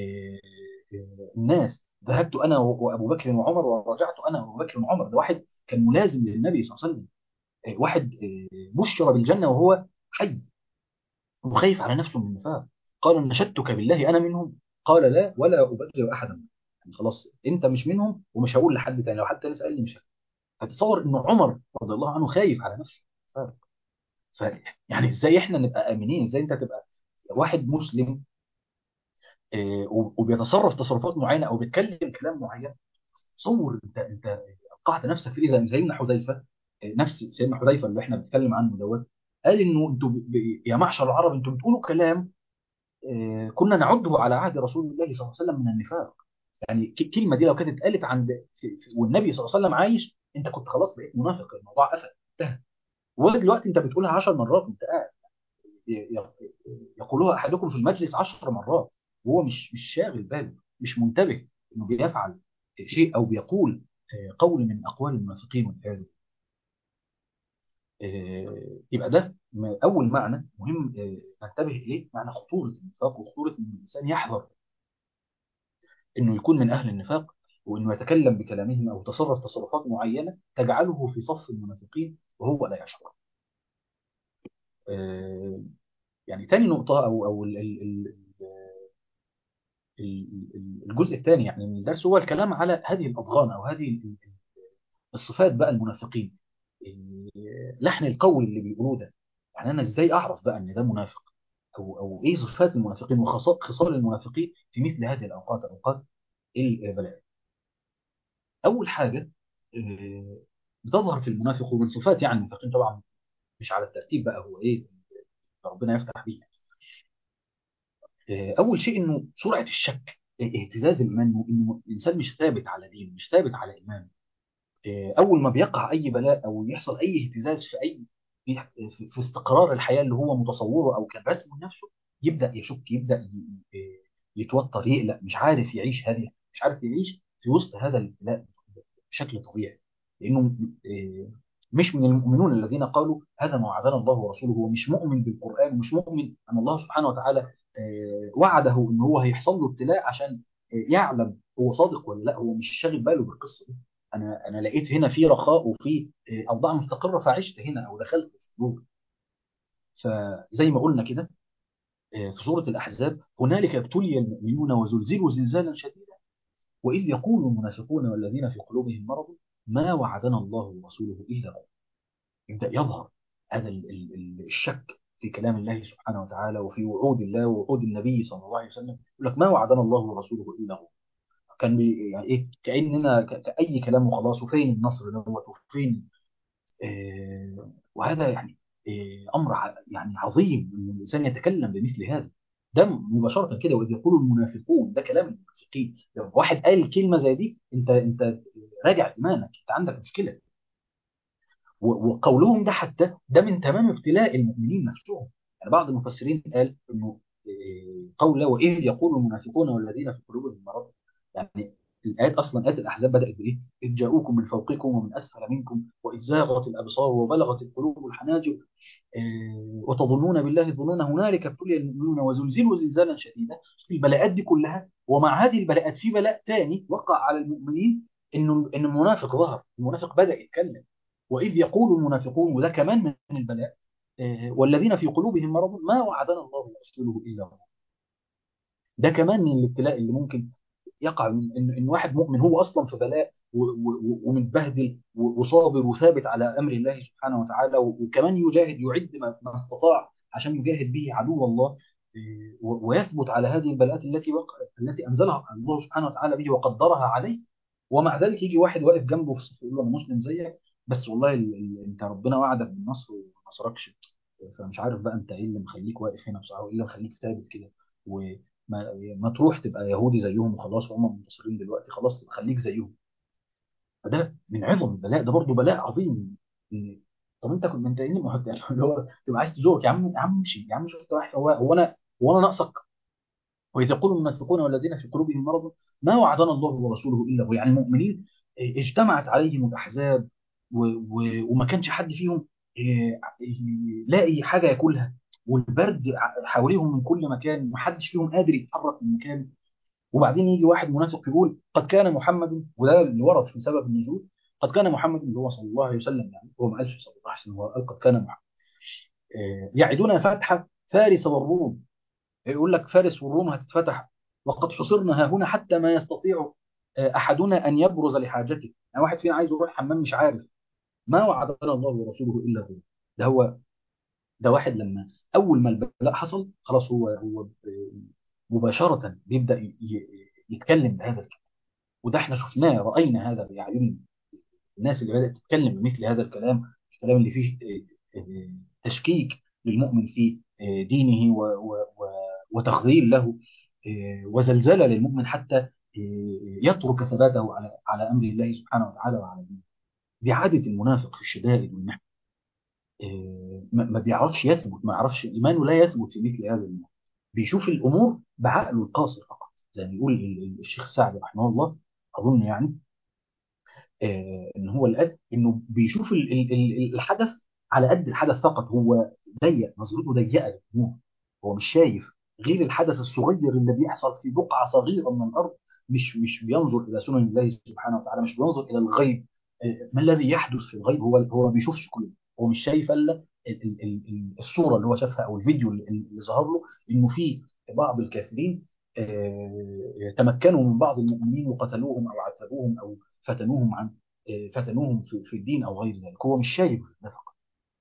S1: الناس ذهبت انا وابو بكر وعمر ورجعت انا وابو بكر وعمر ده واحد كان ملازم للنبي صلى الله عليه وسلم آه، واحد آه، بشر بالجنه وهو حي وخايف على نفسه من النفاق قال نشدتك بالله انا منهم قال لا ولا ابرئ احدا يعني خلاص انت مش منهم ومش هقول لحد تاني لو حد تاني سالني مش هقول هتصور ان عمر رضي الله عنه خايف على نفسه ف يعني ازاي احنا نبقى امنين ازاي انت تبقى واحد مسلم آه، وبيتصرف تصرفات معينه او بيتكلم كلام معين تصور انت انت اوقعت نفسك في ايه زي سيدنا حذيفه آه، نفس سيدنا حذيفه اللي احنا بنتكلم عنه دوت قال انه انتوا ب- ب- يا معشر العرب انتوا بتقولوا كلام آه، كنا نعده على عهد رسول الله صلى الله عليه وسلم من النفاق يعني ك- الكلمه دي لو كانت اتقالت عند في- في- والنبي صلى الله عليه وسلم عايش انت كنت خلاص بقيت منافق الموضوع قفل انتهى ودلوقتي انت بتقولها 10 مرات وانت قاعد ي- ي- يقولها احدكم في المجلس 10 مرات وهو مش مش شاغل باله مش منتبه انه بيفعل شيء او بيقول آه، قول من اقوال المنافقين والعياذ بالله. آه، يبقى ده م- اول معنى مهم آه، ننتبه اليه معنى خطوره النفاق وخطوره ان الانسان يحذر انه يكون من اهل النفاق وانه يتكلم بكلامهم او يتصرف تصرفات معينه تجعله في صف المنافقين وهو لا يشعر. آه، يعني تاني نقطه او او ال- ال- ال- ال- ال- الجزء الثاني يعني من الدرس هو الكلام على هذه الاضغان او هذه ال- ال- الصفات بقى المنافقين إيه، لحن القول اللي بيقولوه ده يعني انا ازاي اعرف بقى ان ده منافق او او ايه صفات المنافقين وخصال المنافقين في مثل هذه الاوقات اوقات البلاء اول حاجه إيه، بتظهر في المنافق ومن صفات يعني المنافقين طبعا مش على الترتيب بقى هو ايه ربنا يفتح بيه إيه، اول شيء انه سرعه الشك إيه، اهتزاز الايمان انه إنه الانسان مش ثابت على دين مش ثابت على ايمان إيه، اول ما بيقع اي بلاء او يحصل اي اهتزاز في اي في في- في استقرار الحياه اللي هو متصوره او كان رسمه لنفسه يبدا يشك يبدا ي- ي- يتوتر يقلق مش عارف يعيش هذه مش عارف يعيش في وسط هذا الابتلاء بشكل طبيعي لانه إيه، مش من المؤمنون الذين قالوا هذا ما وعدنا الله ورسوله هو مش مؤمن بالقران ومش مؤمن ان الله سبحانه وتعالى آه، وعده ان هو هيحصل له ابتلاء عشان آه، يعلم هو صادق ولا لا هو مش شاغل باله بالقصه دي انا انا لقيت هنا في رخاء وفي آه، اوضاع مستقره فعشت هنا او دخلت في السلوك فزي ما قلنا كده آه، في سوره الاحزاب هنالك ابتلي المؤمنون وزلزلوا زلزالا شديدا واذ يقول المنافقون والذين في قلوبهم مرض ما وعدنا الله ورسوله الا غرورا يبدا يظهر هذا ال- ال- ال- الشك في كلام الله سبحانه وتعالى وفي وعود الله ووعود النبي صلى الله عليه وسلم يقول لك ما وعدنا الله ورسوله الا غرورا كان بي يعني ايه كاننا ك- كاي كلام وخلاص وفين النصر دوت وفين آه وهذا يعني آه امر ع- يعني عظيم ان الانسان يتكلم بمثل هذا ده مباشره كده واذ يقول المنافقون ده كلام المنافقين لو واحد قال كلمه زي دي انت انت راجع ايمانك انت عندك مشكله و- وقولهم ده حتى ده من تمام ابتلاء المؤمنين نفسهم يعني بعض المفسرين قال انه إيه، قول واذ يقول المنافقون والذين في قلوبهم مرض يعني الايات اصلا ايات الاحزاب بدات بايه؟ اذ جاءوكم من فوقكم ومن اسفل منكم واذ زاغت الابصار وبلغت القلوب الحناجر إيه، وتظنون بالله الظنون هنالك ابتلي المؤمنون وزلزلوا زلزالا شديدا البلاءات دي كلها ومع هذه البلاءات في بلاء تاني وقع على المؤمنين انه ان المنافق ظهر المنافق بدا يتكلم واذ يقول المنافقون وده كمان من البلاء آه، والذين في قلوبهم مرض ما وعدنا الله ورسوله الا غرورا ده كمان من الابتلاء اللي ممكن يقع من ان ان واحد مؤمن هو اصلا في بلاء و- و- ومتبهدل و- وصابر وثابت على امر الله سبحانه وتعالى و- وكمان يجاهد يعد ما ما استطاع عشان يجاهد به عدو الله إيه، و- ويثبت على هذه البلاءات التي وقع التي انزلها الله سبحانه وتعالى به وقدرها عليه ومع ذلك يجي واحد واقف جنبه في الصف يقول له انا مسلم زيك بس والله ال- ال- انت ربنا وعدك بالنصر وما نصركش فمش عارف بقى انت ايه اللي مخليك واقف هنا بصراحه وايه اللي مخليك ثابت كده ما ما تروح تبقى يهودي زيهم وخلاص وهم منتصرين دلوقتي خلاص تبقى خليك زيهم فده من عظم البلاء ده برضه بلاء عظيم إيه، طب انت كنت انت ايه اللي محط- يعني اللي هو تبقى عايز تزورك يا عم يا عم امشي يا عم شفت واحد هو هو انا هو انا ناقصك واذ يقول المنافقون والذين في قلوبهم مرض ما وعدنا الله ورسوله الا هو يعني المؤمنين إيه، اجتمعت عليهم الاحزاب و- و- وما كانش حد فيهم إيه، لاقي حاجه ياكلها والبرد حواليهم من كل مكان محدش فيهم قادر يتحرك من مكانه وبعدين يجي واحد منافق يقول قد كان محمد وده اللي ورد في سبب النزول قد كان محمد اللي هو صلى الله عليه وسلم يعني هو ما قالش صلى الله عليه وسلم هو قال قد كان محمد آه، يعدون فتح فارس والروم يقول لك فارس والروم هتتفتح وقد حصرنا ها هنا حتى ما يستطيع آه، احدنا ان يبرز لحاجته يعني واحد فينا عايز يروح الحمام مش عارف ما وعدنا الله ورسوله الا هو ده هو ده واحد لما اول ما البلاء حصل خلاص هو هو آه، مباشره بيبدا ي- ي- يتكلم بهذا الكلام وده احنا شفناه راينا هذا باعيننا الناس اللي بدات تتكلم بمثل هذا الكلام الكلام اللي فيه آه، آه، تشكيك للمؤمن في آه، دينه و- و- و- وتخذيل له آه، وزلزله للمؤمن حتى آه، يترك ثباته على على امر الله سبحانه وتعالى وعلى دينه دي عاده المنافق في الشدائد والمحن آه، ما ما بيعرفش يثبت ما يعرفش ايمانه لا يثبت في مثل هذا الامور بيشوف الامور بعقله القاصر فقط زي ما يقول ال- ال- الشيخ سعد رحمه الله اظن يعني آه، ان هو الأد انه بيشوف ال- ال- ال- الحدث على قد الحدث فقط هو ضيق نظرته ضيقه للامور هو مش شايف غير الحدث الصغير اللي بيحصل في بقعه صغيره من الارض مش مش بينظر الى سنن الله سبحانه وتعالى مش بينظر الى الغيب آه، ما الذي يحدث في الغيب هو هو ما بيشوفش كل ده هو مش شايف الا ال- ال- ال- ال- الصوره اللي هو شافها او الفيديو اللي اللي ظهر له انه في بعض الكافرين آه، تمكنوا من بعض المؤمنين وقتلوهم او عذبوهم او فتنوهم عن فتنوهم في في الدين او غير ذلك هو مش شايف ده فقط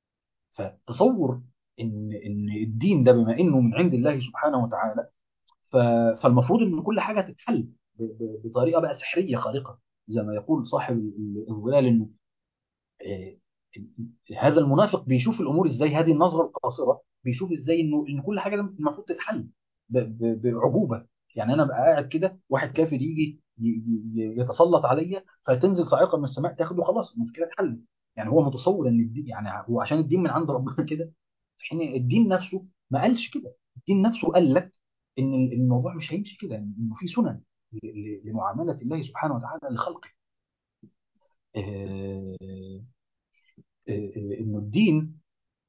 S1: فتصور ان ان الدين ده بما انه من عند الله سبحانه وتعالى ف- فالمفروض ان كل حاجه تتحل ب- ب- بطريقه بقى سحريه خارقه زي ما يقول صاحب ال- الظلال انه آه، هذا المنافق بيشوف الامور ازاي هذه النظره القاصره بيشوف ازاي انه ان كل حاجه المفروض تتحل ب- ب- بعجوبه يعني انا ابقى قاعد كده واحد كافر يجي ي- ي- يتسلط عليا فتنزل صاعقه من السماء تاخده خلاص المشكله اتحلت يعني هو متصور ان الدين يعني هو عشان الدين من عند ربنا كده في حين الدين نفسه ما قالش كده الدين نفسه قال لك ان إن الموضوع مش هيمشي كده انه في سنن ل- ل- لمعامله الله سبحانه وتعالى لخلقه آه، آه، آه، انه الدين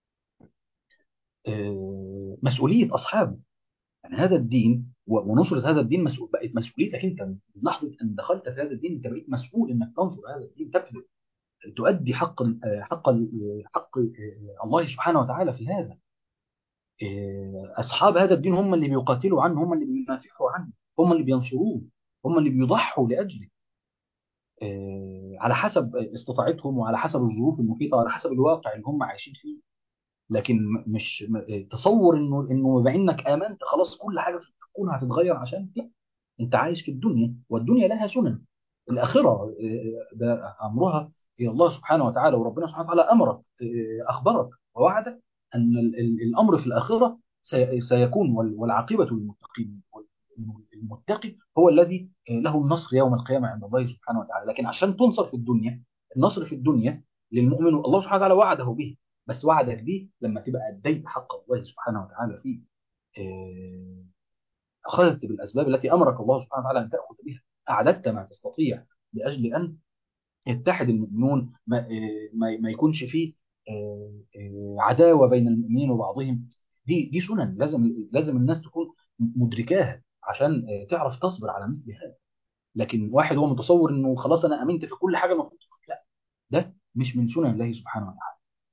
S1: آه، مسؤوليه اصحابه يعني هذا الدين و- ونصره هذا الدين مسؤول بقت مسؤوليتك انت من لحظه ان دخلت في هذا الدين انت بقيت مسؤول انك تنصر هذا الدين تبذل تؤدي حق ال- آه، حق ال- حق آه، الله سبحانه وتعالى في هذا آه، اصحاب هذا الدين هم اللي بيقاتلوا عنه هم اللي بينافحوا عنه هم اللي بينصروه هم اللي بيضحوا لاجله آه، على حسب استطاعتهم وعلى حسب الظروف المحيطه وعلى حسب الواقع اللي هم عايشين فيه لكن م- مش م- تصور انه انه بما انك امنت خلاص كل حاجه في الكون هتتغير عشان لا انت عايش في الدنيا والدنيا لها سنن الاخره آه، ده امرها الى الله سبحانه وتعالى وربنا سبحانه وتعالى امرك آه، اخبرك ووعدك ان ال- ال- الامر في الاخره سي- سيكون وال- والعاقبه للمتقين المتقي هو الذي آه، له النصر يوم القيامه عند الله سبحانه وتعالى لكن عشان تنصر في الدنيا النصر في الدنيا للمؤمن الله سبحانه وتعالى وعده به بس وعدك به لما تبقى اديت حق الله سبحانه وتعالى فيه آه، اخذت بالاسباب التي امرك الله سبحانه وتعالى ان تاخذ بها اعددت ما تستطيع لاجل ان يتحد المؤمنون ما, آه، ما ما يكونش فيه آه، آه، عداوه بين المؤمنين وبعضهم دي دي سنن لازم لازم الناس تكون مدركاها عشان آه، تعرف تصبر على مثل هذا لكن واحد هو متصور انه خلاص انا امنت في كل حاجه المفروض لا ده مش من سنن الله سبحانه وتعالى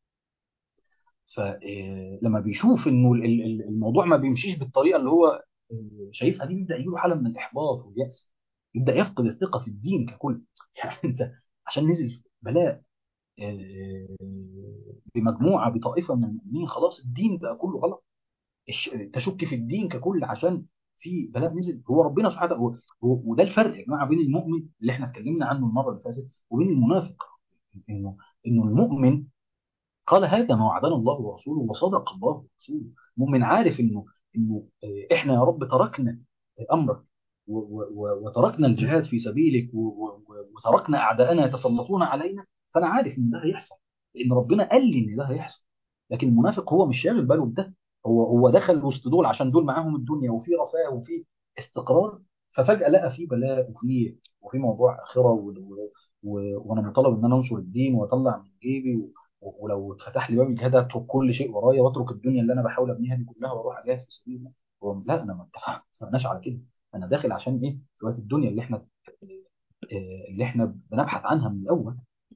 S1: فلما بيشوف انه ال- ال- ال- الموضوع ما بيمشيش بالطريقه اللي هو آه، شايفها دي بيبدا يجيله حاله من الاحباط والياس يبدا يفقد الثقه في الدين ككل يعني انت عشان نزل بلاء آه، بمجموعه بطائفه من المؤمنين خلاص الدين بقى كله غلط الش- تشك في الدين ككل عشان في بلاء نزل هو ربنا سبحانه وتعالى هو- هو- وده الفرق يا جماعه بين المؤمن اللي احنا اتكلمنا عنه المره اللي فاتت وبين المنافق انه انه المؤمن قال هذا ما وعدنا الله ورسوله وصدق الله ورسوله مؤمن عارف انه انه آه، احنا يا رب تركنا امرك و- و- و- وتركنا الجهاد في سبيلك و- و- و- وتركنا اعداءنا يتسلطون علينا فانا عارف ان ده هيحصل لان ربنا قال لي ان ده هيحصل لكن المنافق هو مش شاغل باله بده هو هو دخل وسط دول عشان دول معاهم الدنيا وفي رفاه وفي استقرار ففجأة لقى في بلاء وفي وفي موضوع آخرة و- و- و- وأنا مطالب إن أنا أنصر الدين وأطلع من جيبي و- و- ولو اتفتح لي باب الجهاد أترك كل شيء ورايا وأترك الدنيا اللي أنا بحاول أبنيها دي كلها وأروح أجاهد في سبيل الله هو لا أنا ما اتفق- ما اتفقناش على كده أنا داخل عشان إيه؟ شوية الدنيا اللي إحنا آه، اللي إحنا بنبحث عنها من الأول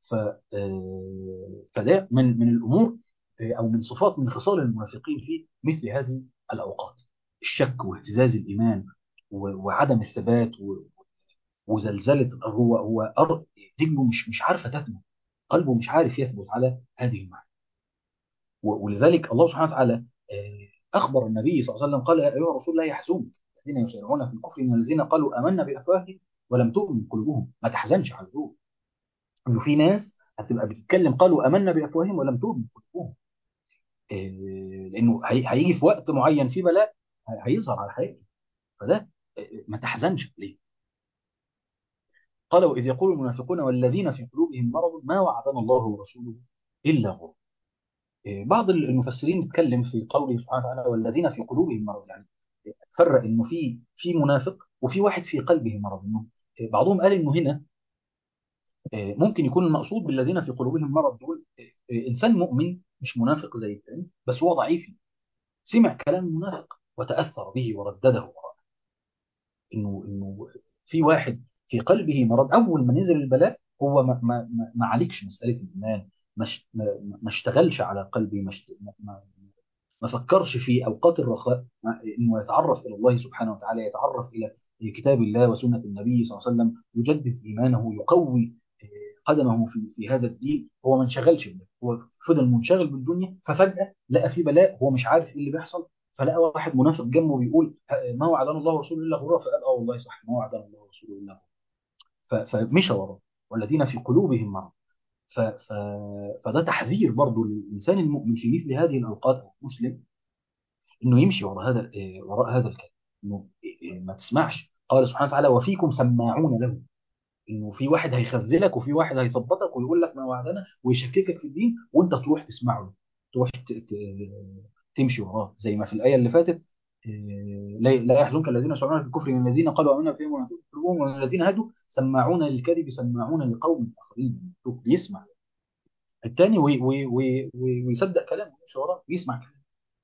S1: ف آه، فده من من الامور آه، او من صفات من خصال المنافقين في مثل هذه الاوقات الشك واهتزاز الايمان و- وعدم الثبات و- وزلزله هو هو أر- رجله مش مش عارفه تثبت قلبه مش عارف يثبت على هذه المعنى و- ولذلك الله سبحانه وتعالى آه، اخبر النبي صلى الله عليه وسلم قال يا ايها الرسول لا يحزنك الذين يسارعون في الكفر من الذين قالوا امنا بافواههم ولم تؤمن قلوبهم ما تحزنش على دول انه في ناس هتبقى بتتكلم قالوا امنا بافواههم ولم تؤمن قلوبهم آه، لانه هي- هيجي في وقت معين في بلاء هي- هيظهر على حقيقته فده آه، ما تحزنش ليه قال واذ يقول المنافقون والذين في قلوبهم مرض ما وعدنا الله ورسوله الا غرور آه، بعض المفسرين اتكلم في قوله سبحانه وتعالى والذين في قلوبهم مرض يعني فرق انه في في منافق وفي واحد في قلبه مرض إنه آه، بعضهم قال انه هنا آه، ممكن يكون المقصود بالذين في قلوبهم مرض دول آه، آه، انسان مؤمن مش منافق زي الثاني بس هو ضعيف سمع كلام المنافق وتاثر به وردده وراءه انه انه في واحد في قلبه مرض اول ما نزل البلاء هو ما ما ما ما عالجش مساله الايمان ما ش- ما ما اشتغلش على قلبه ما اشت- ما ما- ما فكرش في اوقات الرخاء ما- انه يتعرف الى الله سبحانه وتعالى يتعرف الى كتاب الله وسنه النبي صلى الله عليه وسلم يجدد ايمانه يقوي آه، قدمه في في هذا الدين هو ما انشغلش بده هو فضل منشغل بالدنيا ففجاه لقى في بلاء هو مش عارف ايه اللي بيحصل فلقى واحد منافق جنبه بيقول آه، ما وعدنا الله ورسوله الا غرورا فقال اه والله صح ما وعدنا الله ورسوله الا غرورا ف- فمشى وراه والذين في قلوبهم مرض ف... ف... فده تحذير برضه للانسان المؤمن في مثل هذه الاوقات او المسلم انه يمشي وراء هذا آه، وراء هذا الكلام انه آه، ما تسمعش قال سبحانه وتعالى وفيكم سماعون له انه في واحد هيخذلك وفي واحد هيثبطك ويقول لك ما وعدنا ويشككك في الدين وانت تروح تسمع له تروح ت... ت... تمشي وراه زي ما في الايه اللي فاتت آه، لا لا يحزنك الذين يسعون في الكفر من الذين قالوا امنا فيهم ونتوب ومن الذين هادوا سماعون للكذب سماعون لقوم اخرين يسمع الثاني وي وي وي وي ويصدق كلامه ويمشي وراه ويسمع كلامه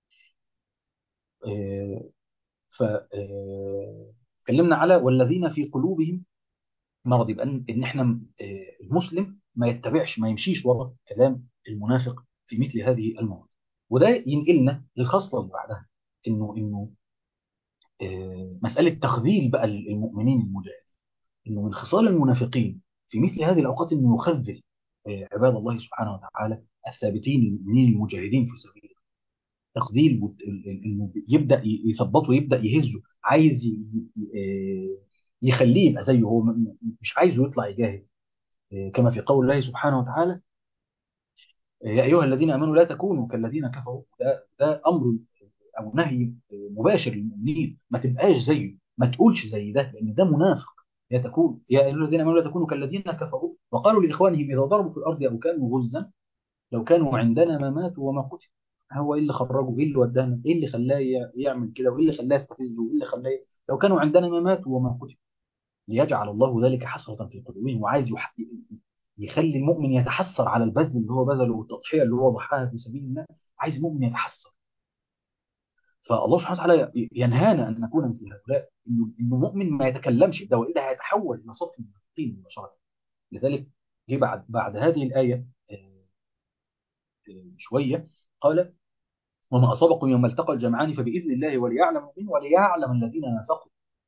S1: آه، ف آه، اتكلمنا على والذين في قلوبهم مرض يبقى ان إن احنا آه، المسلم ما يتبعش ما يمشيش ورا كلام المنافق في مثل هذه المواضيع وده ينقلنا للخصله اللي بعدها انه انه آه، مساله تخذيل بقى المؤمنين المجاهدين انه من خصال المنافقين في مثل هذه الاوقات انه يخذل آه، عباد الله سبحانه وتعالى الثابتين المؤمنين المجاهدين في سبيل الله تخذيل وت- ال- ال- انه يبدا ي- يثبطه يبدا يهزه عايز ي- ي- آه، يخليه يبقى زيه هو م- م- مش عايزه يطلع يجاهد آه، كما في قول الله سبحانه وتعالى آه، يا ايها الذين امنوا لا تكونوا كالذين كفروا ده ده امر او نهي آه، مباشر للمؤمنين ما تبقاش زيه ما تقولش زي ده لان ده منافق يا تكون يا ايها الذين امنوا لا تكونوا كالذين كفروا وقالوا لاخوانهم اذا ضربوا في الارض او كانوا غزا لو كانوا عندنا ما ماتوا وما قتلوا هو ايه اللي خرجه ايه اللي ودانا ايه اللي خلاه ي- يعمل كده وايه اللي خلاه يستفزه وايه اللي خلاه لو كانوا عندنا ما ماتوا وما قتلوا ليجعل الله ذلك حسرة في قلوبهم وعايز يح... يخلي المؤمن يتحسر على البذل اللي هو بذله والتضحية اللي هو ضحاها في سبيل الله عايز المؤمن يتحسر فالله سبحانه وتعالى ينهانا ان نكون مثل هؤلاء انه انه مؤمن ما يتكلمش بده والا هيتحول الى صف المنافقين مباشرة لذلك جه بعد بعد هذه الآية آه، آه، شوية قال وما أصابكم يوم التقى الجمعان فبإذن الله وليعلم المؤمنين وليعلم الذين نافقوا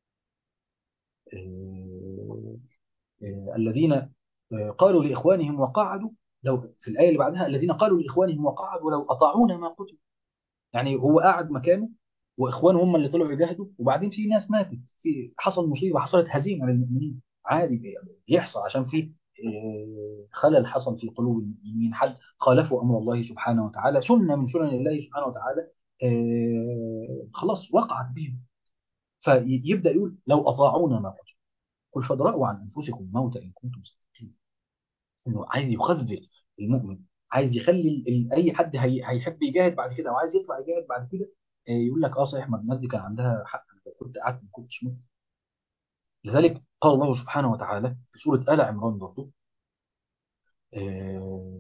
S1: آه، آه، الذين آه، قالوا لإخوانهم وقعدوا لو في الآية اللي بعدها الذين قالوا لإخوانهم وقعدوا لو أطاعونا ما قتلوا يعني هو قاعد مكانه وإخوانه هم اللي طلعوا يجاهدوا وبعدين في ناس ماتت في حصل مصيبة حصلت هزيمة للمؤمنين عادي بي- بيحصل عشان في آه، خلل حصل في قلوب المؤمنين حد خالفوا أمر الله سبحانه وتعالى سنة من سنن الله سبحانه وتعالى آه، خلاص وقعت بهم فيبدأ يقول لو أطاعونا ما قتلوا قل فادرأوا عن أنفسكم الموت إن كنتم صادقين إنه عايز يخذل المؤمن عايز يخلي ال- ال- أي حد هي هيحب يجاهد بعد كده أو عايز يطلع يجاهد بعد كده آه، يقول لك أه صحيح ما الناس دي كان عندها حق أنا لو كنت قعدت ما كنتش مت لذلك قال الله سبحانه وتعالى في سورة آل عمران برضه آه،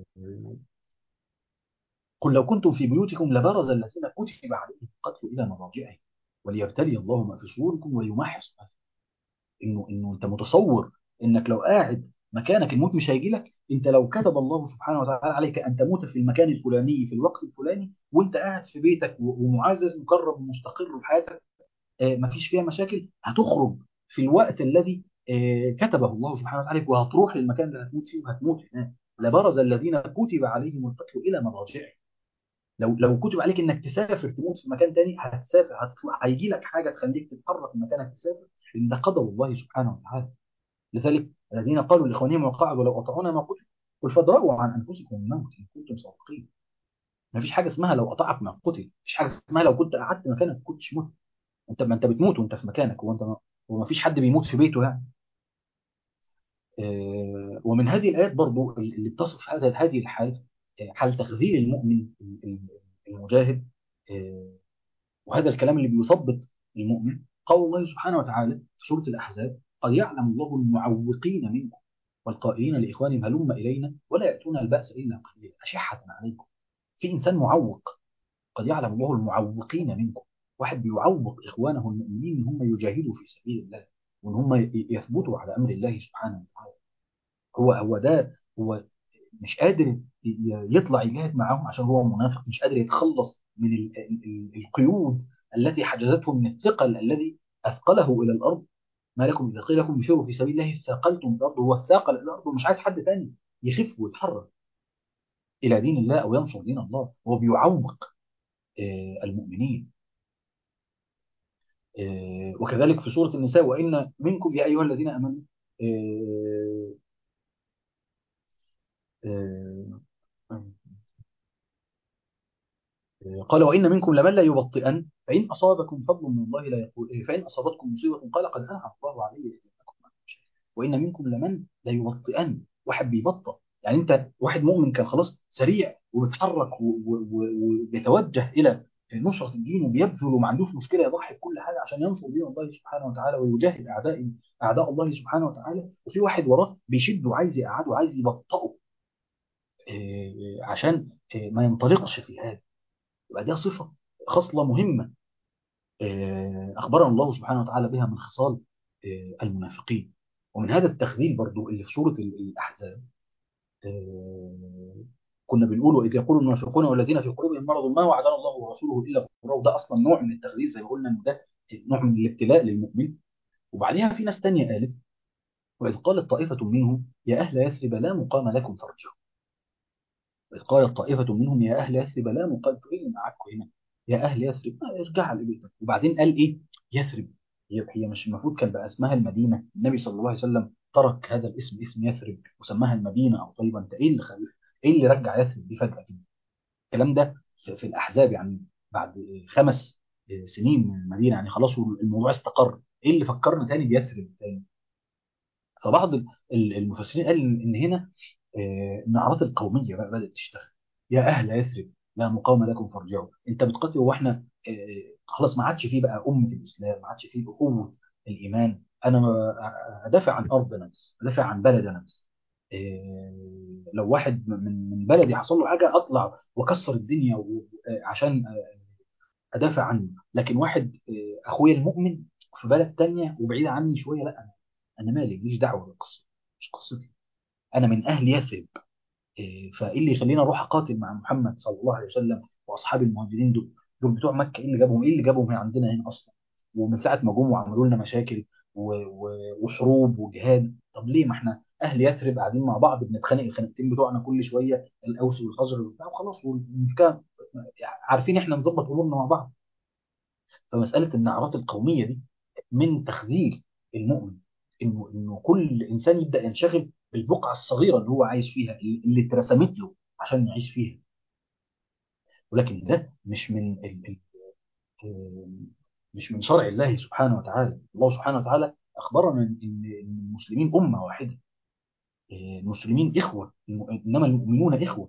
S1: قل لو كنتم في بيوتكم لبرز الذين كتب عليهم القتل إلى مضاجعهم وليبتلي الله ما في صدوركم ويمحص ما في انه انه انت متصور انك لو قاعد مكانك الموت مش هيجي لك انت لو كتب الله سبحانه وتعالى عليك ان تموت في المكان الفلاني في الوقت الفلاني وانت قاعد في بيتك و- ومعزز مكرم ومستقر بحياتك آه، مفيش فيها مشاكل هتخرج في الوقت الذي آه، كتبه الله سبحانه وتعالى وهتروح للمكان اللي هتموت فيه وهتموت هناك لبرز الذين كتب عليهم القتل الى مضاجعهم لو لو كتب عليك انك تسافر تموت في مكان تاني هتسافر هتطلع هيجي لك حاجه تخليك تتحرك من مكانك تسافر لان ده قدر الله سبحانه وتعالى لذلك الذين قالوا لاخوانهم وقعدوا لو اطاعونا ما قتلوا قل فادرأوا عن انفسكم الموت ان كنتم صادقين ما فيش حاجه اسمها لو اطاعك ما قتل ما فيش حاجه اسمها لو كنت قعدت مكانك ما كنتش مت انت ما انت بتموت وانت في مكانك وانت ما وما فيش حد بيموت في بيته يعني آه، ومن هذه الايات برضو اللي بتصف هذا هذه الحال آه، حال تخذيل المؤمن المجاهد آه، وهذا الكلام اللي بيثبط المؤمن قول الله سبحانه وتعالى في سورة الأحزاب قد يعلم الله المعوقين منكم والقائلين لإخوانهم هلم إلينا ولا يأتون البأس إلا قليلا أشحة عليكم في إنسان معوق قد يعلم الله المعوقين منكم واحد بيعوق إخوانه المؤمنين إن هم يجاهدوا في سبيل الله وإن هم ي- يثبتوا على أمر الله سبحانه وتعالى هو هو ده هو مش قادر ي- يطلع يجاهد معاهم عشان هو منافق مش قادر يتخلص من ال- ال- ال- القيود التي حجزته من الثقل الذي اثقله الى الارض ما لكم اذا قيل لكم انفروا في سبيل الله اثاقلتم الارض هو الثاقل الى الارض ومش عايز حد تاني يخف ويتحرك الى دين الله او ينصر دين الله هو بيعوق آه، المؤمنين آه، وكذلك في سوره النساء وان منكم يا ايها الذين امنوا آه، آه، قال وإن منكم لمن لا يبطئن فإن أصابكم فضل من الله لا يقول فإن أصابتكم مصيبة قال قد أنعم الله علي إذ لم أكن معكم شيئا وإن منكم لمن لا يبطئن واحد بيبطأ يعني أنت واحد مؤمن كان خلاص سريع وبيتحرك و- و- و- وبيتوجه إلى نصرة الدين وبيبذل وما عندوش مشكلة يضحي بكل حاجة عشان ينصر دين الله سبحانه وتعالى ويجاهد أعداء أعداء الله سبحانه وتعالى وفي واحد وراه بيشده وعايز يقعده وعايز يبطئه آه، عشان آه، ما ينطلقش في هذا يبقى دي صفة خصلة مهمة آه، أخبرنا الله سبحانه وتعالى بها من خصال آه، المنافقين ومن هذا التخذيل برضو اللي في سورة ال- الأحزاب آه، كنا بنقوله إذ يقول المنافقون والذين في قلوبهم مرض ما وعدنا الله ورسوله إلا غرورا وده أصلا نوع من التخذيل زي ما قلنا إن ده نوع من الابتلاء للمؤمن وبعديها في ناس تانية قالت وإذ قالت طائفة منهم يا أهل يثرب لا مقام لكم فارجعوا إذ قالت طائفة منهم يا أهل يثرب لا مقام إيه اللي معاكم هنا يا أهل يثرب آه، ارجع لبيتك وبعدين قال إيه يثرب هي هي مش المفروض كان بقى اسمها المدينة النبي صلى الله عليه وسلم ترك هذا الاسم اسم يثرب وسماها المدينة أو طيبة أنت إيه اللي خلف إيه اللي رجع يثرب دي فجأة كده الكلام ده في, في الأحزاب يعني بعد خمس سنين من المدينة يعني خلاص الموضوع استقر إيه اللي فكرنا تاني بيثرب تاني فبعض ال- ال- المفسرين قال ان إن هنا آه، ان اعراض القوميه بقى بدات تشتغل يا اهل يثرب لا مقام لكم فارجعوا انت بتقاتل واحنا آه، خلاص ما عادش فيه بقى امه الاسلام ما عادش فيه اخوه الايمان انا ما- ادافع عن ارض انا بس ادافع عن بلد انا بس آه، لو واحد من من بلدي حصل له حاجه اطلع واكسر الدنيا و- آه، عشان ادافع عنه لكن واحد آه، اخويا المؤمن في بلد تانية وبعيد عني شويه لا انا انا مالي ماليش دعوه بالقصه مش قصتي انا من اهل يثرب إيه، فايه اللي يخليني اروح اقاتل مع محمد صلى الله عليه وسلم واصحاب المهاجرين دول دول بتوع مكه ايه اللي جابهم ايه اللي جابهم هنا عندنا هنا اصلا ومن ساعه ما جم وعملوا لنا مشاكل و... و... وحروب وجهاد طب ليه ما احنا اهل يثرب قاعدين مع بعض بنتخانق الخناقتين بتوعنا كل شويه الاوس والخزرج وبتاع وخلاص والكلام عارفين احنا نظبط امورنا مع بعض فمساله النعرات القوميه دي من تخذيل المؤمن انه انه كل انسان يبدا ينشغل بالبقعه الصغيره اللي هو عايش فيها اللي اترسمت له عشان يعيش فيها ولكن ده مش من ال... ال... آم، مش من شرع الله سبحانه وتعالى الله سبحانه وتعالى اخبرنا ان إن المسلمين امه واحده آه، المسلمين اخوه الم- انما المؤمنون اخوه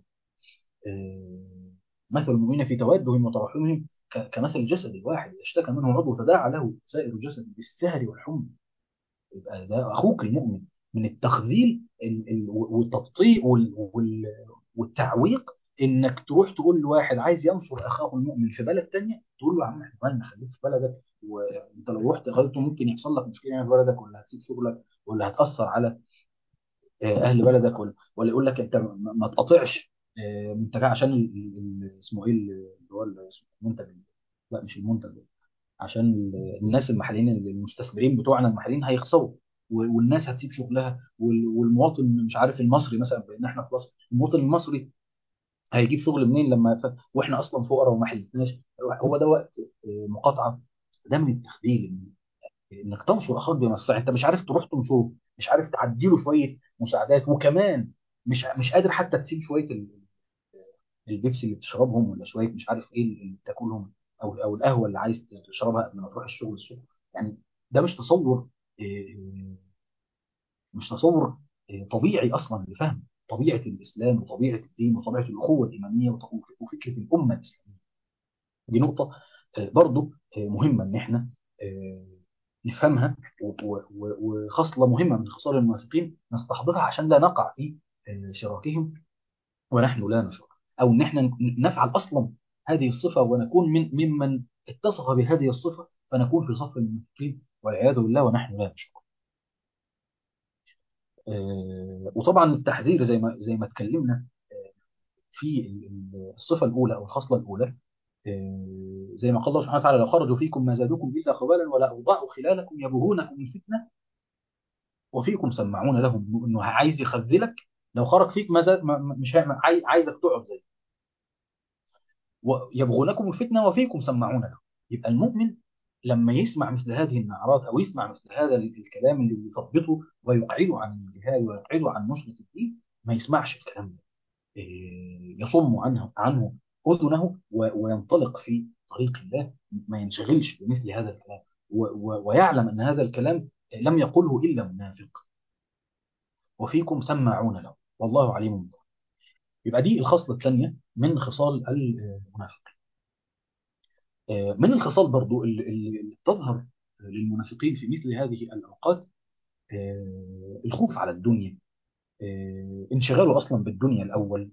S1: آه، مثل المؤمنين في تودهم وترحمهم ك- كمثل الجسد الواحد اذا اشتكى منه عضو تداعى له سائر الجسد بالسهر والحمى يبقى ده اخوك المؤمن من التخذيل ال- ال- والتبطيء وال- وال- والتعويق انك تروح تقول لواحد عايز ينصر اخاه المؤمن في بلد تانية تقول له يا عم احنا مالنا خليك في بلدك وانت لو رحت غلطه ممكن يحصل لك مشكله هنا في بلدك ولا هتسيب شغلك ولا هتاثر على آه، اهل بلدك ولا ولا يقول لك انت ما ما تقاطعش آه، منتجات عشان ال- ال- ال- اسمه ايه اللي هو ال- اسمه المنتج لا مش المنتج عشان ال- الناس المحليين المستثمرين بتوعنا المحليين هيخسروا و- والناس هتسيب شغلها وال- والمواطن مش عارف المصري مثلا بان احنا في مصر المواطن المصري هيجيب شغل منين لما ف... واحنا اصلا فقراء وما حلتناش هو ده وقت آه، مقاطعه ده من التخذيل انك تنصر اخاك بما تستطيع انت مش عارف تروح تنصره مش عارف تعدي له شويه مساعدات وكمان مش مش قادر حتى تسيب شويه ال- البيبسي اللي بتشربهم ولا شويه مش عارف ايه اللي بتاكلهم او او القهوه اللي عايز تشربها قبل ما تروح الشغل الصبح يعني ده مش تصور آه، مش تصور آه، طبيعي اصلا لفهم طبيعه الاسلام وطبيعه الدين وطبيعه الاخوه الايمانيه وط- وفكره الامه الاسلاميه دي نقطة آه، برضو آه، مهمة إن إحنا آه، نفهمها و- و- و- وخصلة مهمة من خصال المنافقين نستحضرها عشان لا نقع في آه، شراكهم ونحن لا نشعر أو إن إحنا ن- نفعل أصلا هذه الصفة ونكون من ممن اتصف بهذه الصفة فنكون في صف المنافقين والعياذ بالله ونحن لا نشعر آه، وطبعا التحذير زي ما زي ما اتكلمنا في ال- ال- الصفة الأولى أو الخصلة الأولى آه، زي ما قال الله سبحانه وتعالى لو خرجوا فيكم ما زادوكم الا خبالا ولا اوضاعوا خلالكم يبغونكم الفتنه وفيكم سماعون لهم انه عايز يخذلك لو خرج فيك ما زاد ما ما- مش ه- عاي- عايزك تقعد زي يبغونكم الفتنه وفيكم سماعون لهم يبقى المؤمن لما يسمع مثل هذه النعرات او يسمع مثل هذا ال- الكلام اللي يثبطه ويقعده عن الجهاد ويقعده عن نصره الدين ما يسمعش الكلام ده إيه، يصم عنه عنه اذنه و- وينطلق في طريق الله ما ينشغلش بمثل هذا الكلام و- و- ويعلم ان هذا الكلام لم يقله الا منافق وفيكم سماعون له والله عليم بالله يبقى دي الخصله الثانيه من خصال المنافق آه، من الخصال برضو اللي اللي تظهر للمنافقين في مثل هذه الاوقات آه، الخوف على الدنيا آه، انشغاله اصلا بالدنيا الاول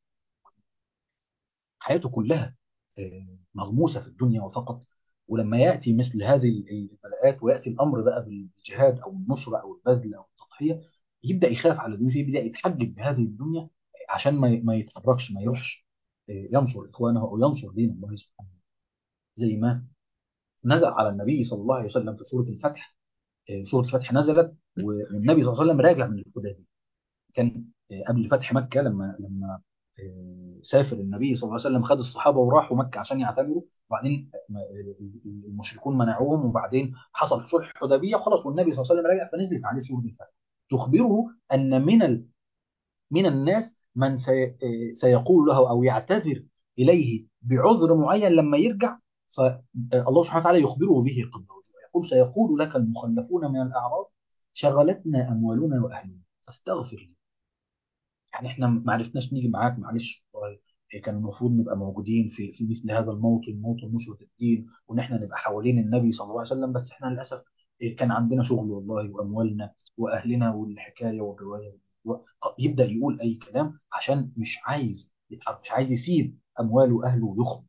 S1: حياته كلها آه، مغموسه في الدنيا وفقط ولما ياتي مثل هذه البلاءات وياتي الامر بقى بالجهاد او النصره او البذل او التضحيه يبدا يخاف على الدنيا يبدا يتحجج بهذه الدنيا عشان ما ما يتحركش ما يروحش آه، ينصر اخوانه او ينصر دين الله سبحانه زي ما نزل على النبي صلى الله عليه وسلم في سوره الفتح آه، سوره الفتح نزلت والنبي صلى الله عليه وسلم راجع من الحديبيه كان آه، قبل فتح مكة لما لما آه، سافر النبي صلى الله عليه وسلم خد الصحابة وراحوا مكة عشان يعتمروا وبعدين آه، المشركون منعوهم وبعدين حصل صلح الحديبية خلاص والنبي صلى الله عليه وسلم رجع فنزلت عليه سورة الفتح تخبره أن من ال... من الناس من سي... آه، سيقول له أو يعتذر إليه بعذر معين لما يرجع فالله سبحانه وتعالى يخبره به قبل رجوعه يقول سيقول لك المخلفون من الأعراب شغلتنا أموالنا وأهلنا فاستغفر لي يعني احنا ما عرفناش نيجي معاك معلش والله إيه كان المفروض نبقى موجودين في في مثل هذا الموطن موطن نصرة الدين وان احنا نبقى حوالين النبي صلى الله عليه وسلم بس احنا للاسف إيه كان عندنا شغل والله واموالنا واهلنا والحكايه والروايه و- يبدا يقول اي كلام عشان مش عايز يتحرك مش عايز يسيب امواله واهله ويخرج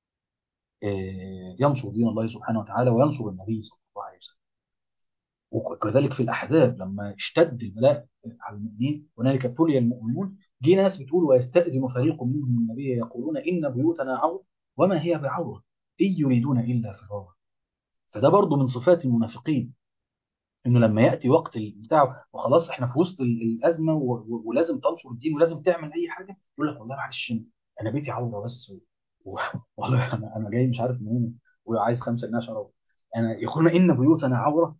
S1: إيه ينصر دين الله سبحانه وتعالى وينصر النبي صلى الله عليه وسلم وكذلك في الأحزاب لما اشتد البلاء على المؤمنين هنالك ابتلي المؤمنون جه ناس بتقول ويستأذن فريق منهم النبي يقولون إن بيوتنا عورة وما هي بعورة إن يريدون إلا فرارا فده برضو من صفات المنافقين إنه لما يأتي وقت البتاع وخلاص إحنا في وسط ال- الأزمة و- و- ولازم تنصر الدين ولازم تعمل أي حاجة يقول لك والله معلش أنا بيتي عورة بس و... و... والله أنا أنا جاي مش عارف منين وعايز خمسة جنيه عشان أروح أنا يقولون إن بيوتنا عورة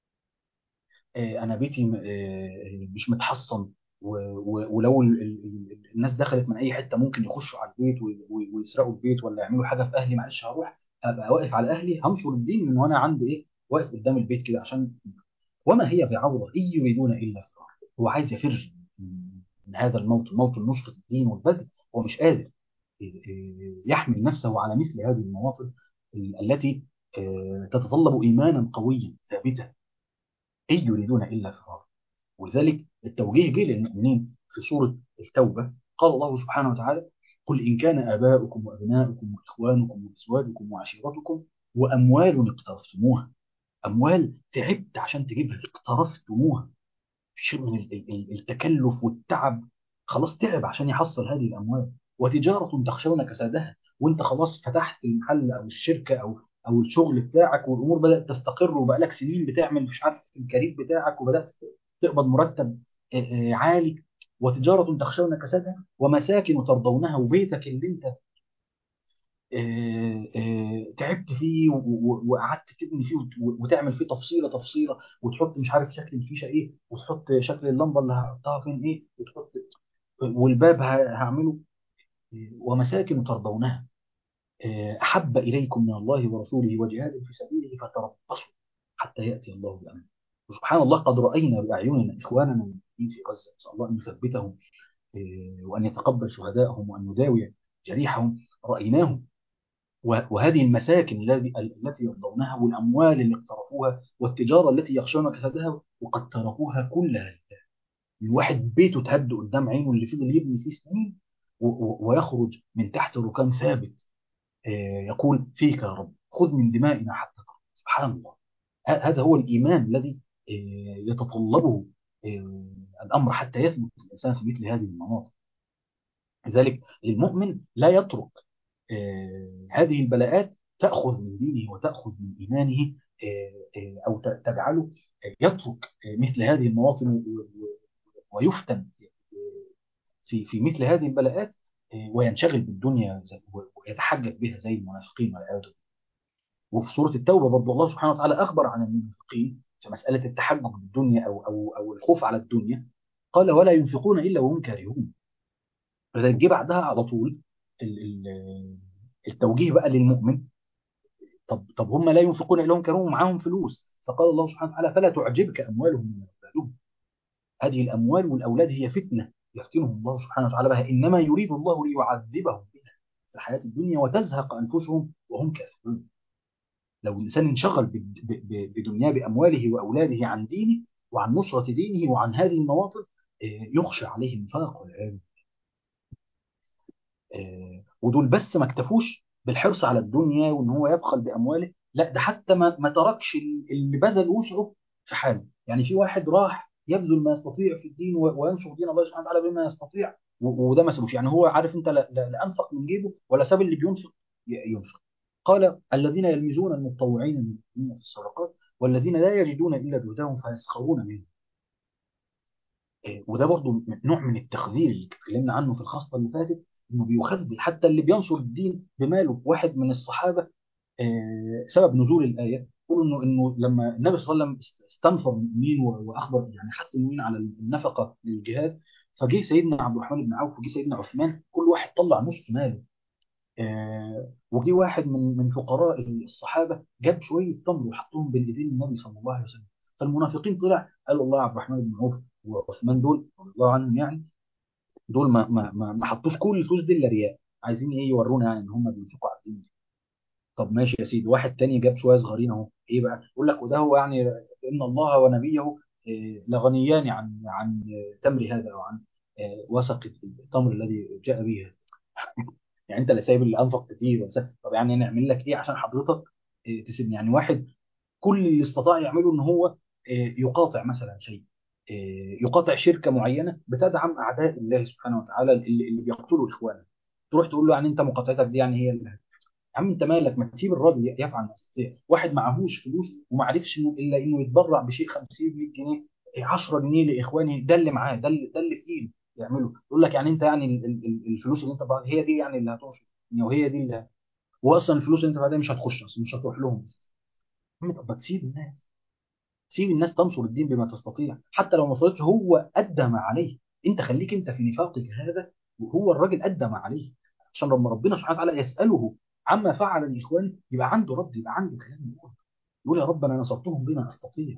S1: آه، انا بيتي م- آه، مش متحصن و- و- ولو ال- ال- ال- الناس دخلت من اي حته ممكن يخشوا على البيت وي- وي- ويسرقوا البيت ولا يعملوا حاجه في اهلي معلش هروح ابقى واقف على اهلي هنشر الدين من وانا عندي ايه واقف قدام البيت كده عشان وما هي بعوره ان يريدون الا فرارا هو عايز يفر من من هذا الموت موت نصره الدين والبذل هو مش قادر آه، آه، يحمل نفسه على مثل هذه المواطن ال- التي آه، تتطلب ايمانا قويا ثابتا ان يريدون الا فرارا ولذلك التوجيه جه للمؤمنين في سورة التوبة قال الله سبحانه وتعالى قل إن كان آباؤكم وأبناؤكم وإخوانكم وأزواجكم وعشيرتكم وأموال اقترفتموها أموال تعبت عشان تجيبها اقترفتموها في شيء من ال- ال- التكلف والتعب خلاص تعب عشان يحصل هذه الاموال وتجاره تخشون كسادها وانت خلاص فتحت المحل او الشركه او او الشغل بتاعك والامور بدات تستقر وبقى لك سنين بتعمل مش عارف الكارير بتاعك وبدات تقبض مرتب آه، آه، عالي وتجاره تخشون كسادها ومساكن ترضونها وبيتك اللي انت آه، آه، تعبت فيه و- و- وقعدت تبني فيه وت- وتعمل فيه تفصيله تفصيله وتحط مش عارف شكل الفيشه ايه وتحط شكل اللمبه اللي هحطها فين ايه وتحط والباب ه- هعمله آه، ومساكن ترضونها آه، احب اليكم من الله ورسوله وجهاد في سبيله فتربصوا حتى ياتي الله بامره وسبحان الله قد راينا باعيننا اخواننا المسلمين في غزه نسال الله ان يثبتهم آه، وان يتقبل شهدائهم وان يداوي جريحهم رايناهم و- وهذه المساكن الذي التي يرضونها والاموال اللي اقترفوها والتجاره التي يخشون كسادها وقد تركوها كلها الواحد بيته تهد قدام عينه اللي فضل يبني فيه سنين و- و- ويخرج من تحت ركام ثابت آه، يقول فيك يا رب خذ من دمائنا حتى ترضى سبحان الله ه- هذا هو الايمان الذي آه، يتطلبه آه، الامر حتى يثبت الانسان في مثل هذه المناطق لذلك المؤمن لا يترك آه، هذه البلاءات تأخذ من دينه وتأخذ من إيمانه آه، آه، أو ت- تجعله آه، يترك آه، مثل هذه المواطن و- و- ويفتن في في مثل هذه البلاءات آه، وينشغل بالدنيا زي- ويتحجج بها زي المنافقين والعياذ بالله وفي سورة التوبة برضو الله سبحانه وتعالى أخبر عن المنافقين في مسألة التحجج بالدنيا أو أو أو الخوف على الدنيا قال ولا ينفقون إلا وهم كارهون فلذلك جه بعدها على طول ال- ال- التوجيه بقى للمؤمن طب طب هم لا ينفقون الا هم كانوا معاهم فلوس فقال الله سبحانه وتعالى فلا تعجبك اموالهم ولا اولادهم هذه الاموال والاولاد هي فتنه يفتنهم الله سبحانه وتعالى بها انما يريد الله ليعذبهم بها في الحياه الدنيا وتزهق انفسهم وهم كافرون لو الانسان انشغل بد- ب- ب- بدنياه بامواله واولاده عن دينه وعن نصره دينه وعن هذه المواطن آه، يخشى عليه النفاق والعياذ آه، ودول بس ما اكتفوش بالحرص على الدنيا وان هو يبخل بامواله لا ده حتى ما ما تركش اللي بذل وسعه في حاله يعني في واحد راح يبذل ما يستطيع في الدين و- وينشر دين الله سبحانه وتعالى بما يستطيع و- وده ما سابوش يعني هو عارف انت لا, لا, لا انفق من جيبه ولا ساب اللي بينفق ي- ينفق قال الذين يلمزون المتطوعين من المؤمنين في الصدقات والذين لا يجدون الا جهدهم فيسخرون منهم آه، وده برضو نوع من التخذيل اللي اتكلمنا عنه في الخاصة اللي فاتت انه بيخذل حتى اللي بينصر الدين بماله واحد من الصحابة آه، سبب نزول الآية يقول انه انه لما النبي صلى الله عليه وسلم است- استنفر المؤمنين و- واخبر يعني حث المؤمنين على النفقة للجهاد فجه سيدنا عبد الرحمن بن عوف وجه سيدنا عثمان كل واحد طلع نص ماله آه، وجه واحد من من فقراء الصحابه جاب شويه تمر وحطهم بين ايدين النبي صلى الله عليه وسلم فالمنافقين طلع قالوا الله عبد الرحمن بن عوف وعثمان دول رضي الله عنهم يعني دول ما ما ما, ما حطوش كل الفلوس دي الا رياء عايزين ايه يورونا يعني ان هم بينفقوا على الدين طب ماشي يا سيدي واحد تاني جاب شويه صغيرين اهو ايه بقى يقول لك وده هو يعني ان الله ونبيه آه، لغنيان عن عن آه، تمر هذا او عن آه، وسق التمر الذي جاء به هذا. يعني انت اللي سايب اللي انفق كتير ولا سايب- طب يعني نعمل لك ايه عشان حضرتك آه، تسيبني يعني واحد كل اللي استطاع يعمله ان هو آه، يقاطع مثلا شيء آه، يقاطع شركه معينه بتدعم اعداء الله سبحانه وتعالى اللي اللي بيقتلوا اخوانه تروح تقول له يعني انت مقاطعتك دي يعني هي اللي يا عم انت مالك ما تسيب الراجل يفعل ما يستطيع واحد معهوش فلوس وما عرفش انه الا انه يتبرع بشيء 50 100 جنيه آه، 10 جنيه لاخوانه ده اللي معاه ده اللي ده اللي في ايده يعمله يقول لك يعني انت يعني ال- ال- ال- الفلوس اللي انت بعد هي دي يعني اللي هتنشر وهي دي اللي واصلا الفلوس اللي انت بعدها مش هتخش اصلا مش هتروح لهم يا عم طب ما تسيب الناس سيب الناس تنصر الدين بما تستطيع حتى لو ما وصلتش هو ادى ما عليه انت خليك انت في نفاقك هذا وهو الراجل ادى ما عليه عشان لما ربنا سبحانه وتعالى يساله عما فعل لاخوانه يبقى عنده رد يبقى عنده كلام يقول يقول يا رب انا نصرتهم بما استطيع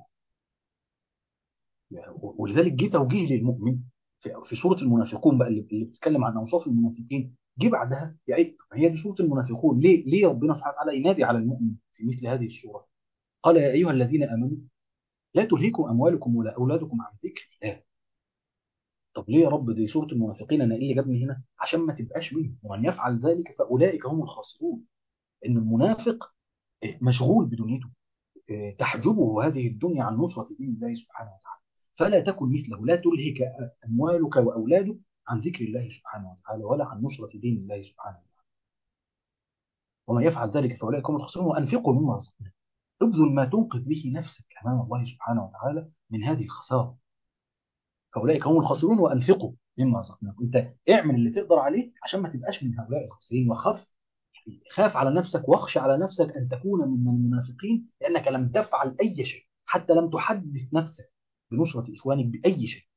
S1: ولذلك جه توجيه للمؤمن في في سوره المنافقون بقى اللي اللي بتتكلم عن اوصاف المنافقين جه بعدها يعني طب هي دي سوره المنافقون ليه ليه ربنا سبحانه وتعالى ينادي على المؤمن في مثل هذه السوره قال يا ايها الذين امنوا لا تلهكم اموالكم ولا اولادكم عن ذكر الله طب ليه يا رب دي سوره المنافقين انا ايه اللي جابني هنا عشان ما تبقاش منهم ومن يفعل ذلك فاولئك هم الخاسرون ان المنافق مشغول بدنيته تحجبه هذه الدنيا عن نصرة دين الله سبحانه وتعالى فلا تكن مثله لا تلهك أموالك وأولادك عن ذكر الله سبحانه وتعالى ولا عن نصرة دين الله سبحانه وتعالى ومن يفعل ذلك فأولئك هم الخاسرون وأنفقوا مما رزقناكم ابذل ما تنقذ به نفسك أمام الله سبحانه وتعالى من هذه الخسارة فأولئك هم الخاسرون وأنفقوا مما رزقناكم أنت اعمل اللي تقدر عليه عشان ما تبقاش من هؤلاء الخاسرين وخف خاف على نفسك واخشى على نفسك أن تكون من المنافقين لأنك لم تفعل أي شيء حتى لم تحدث نفسك بنصرة إخوانك بأي شيء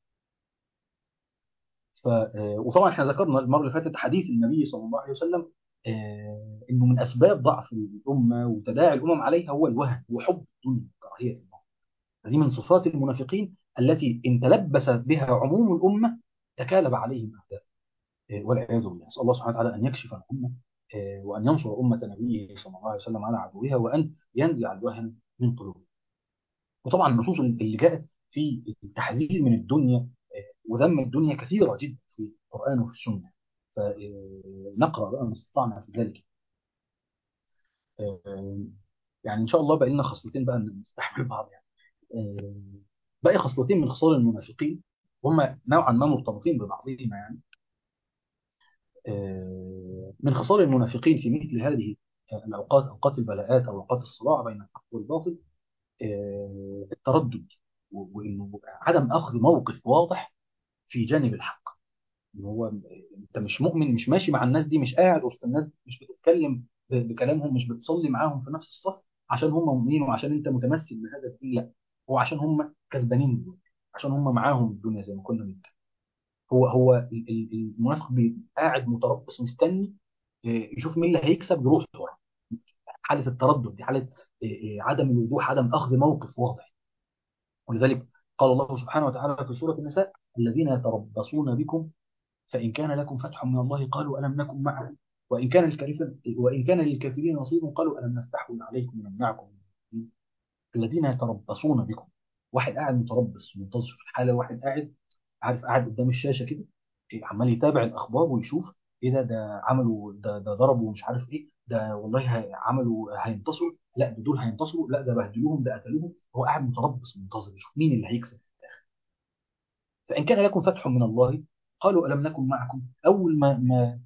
S1: ف... وطبعا احنا ذكرنا المرة اللي فاتت حديث النبي صلى الله عليه وسلم آه، انه من اسباب ضعف الامه وتداعي الامم عليها هو الوهن وحب الدنيا وكراهيه الموت هذه من صفات المنافقين التي ان تلبس بها عموم الامه تكالب عليهم اعداء آه، والعياذ بالله نسال الله سبحانه وتعالى ان يكشف الامه آه، وان ينصر امه نبيه صلى الله عليه وسلم على عدوها وان ينزع الوهن من قلوبهم وطبعا النصوص اللي جاءت في التحذير من الدنيا وذم الدنيا كثيره جدا في القران وفي السنه فنقرا بقى ما استطعنا في ذلك يعني ان شاء الله بقى لنا خصلتين بقى نستحمل بعض يعني باقي خصلتين من خصال المنافقين هم نوعا ما مرتبطين ببعضهما يعني من خصال المنافقين في مثل هذه الاوقات اوقات البلاءات او اوقات الصراع بين الحق والباطل التردد وانه عدم اخذ موقف واضح في جانب الحق ان هو انت مش مؤمن مش ماشي مع الناس دي مش قاعد وسط الناس مش بتتكلم بكلامهم مش بتصلي معاهم في نفس الصف عشان هم مؤمنين وعشان انت متمسك بهذا الدين لا هو عشان هم كسبانين دول عشان هم معاهم الدنيا زي ما كنا بنتكلم هو هو المنافق قاعد متربص مستني يشوف مين اللي هيكسب يروح ورا حاله التردد دي حاله عدم الوضوح عدم اخذ موقف واضح ولذلك قال الله سبحانه وتعالى في سوره النساء الذين يتربصون بكم فإن كان لكم فتح من الله قالوا ألم نكن معكم وإن كان الكافرين وإن كان للكافرين نصيب قالوا ألم نستحوذ عليكم ونمنعكم الذين يتربصون بكم واحد قاعد متربص منتظر في الحالة واحد قاعد عارف قاعد قدام الشاشة كده عمال يتابع الأخبار ويشوف إيه ده ده عملوا ده ده ضربوا مش عارف إيه ده والله عملوا هينتصروا لا ده دول هينتصروا لا ده بهدلوهم ده قتلوهم هو قاعد متربص منتظر يشوف مين اللي هيكسب في الآخر فإن كان لكم فتح من الله قالوا ألم نكن معكم أول ما ما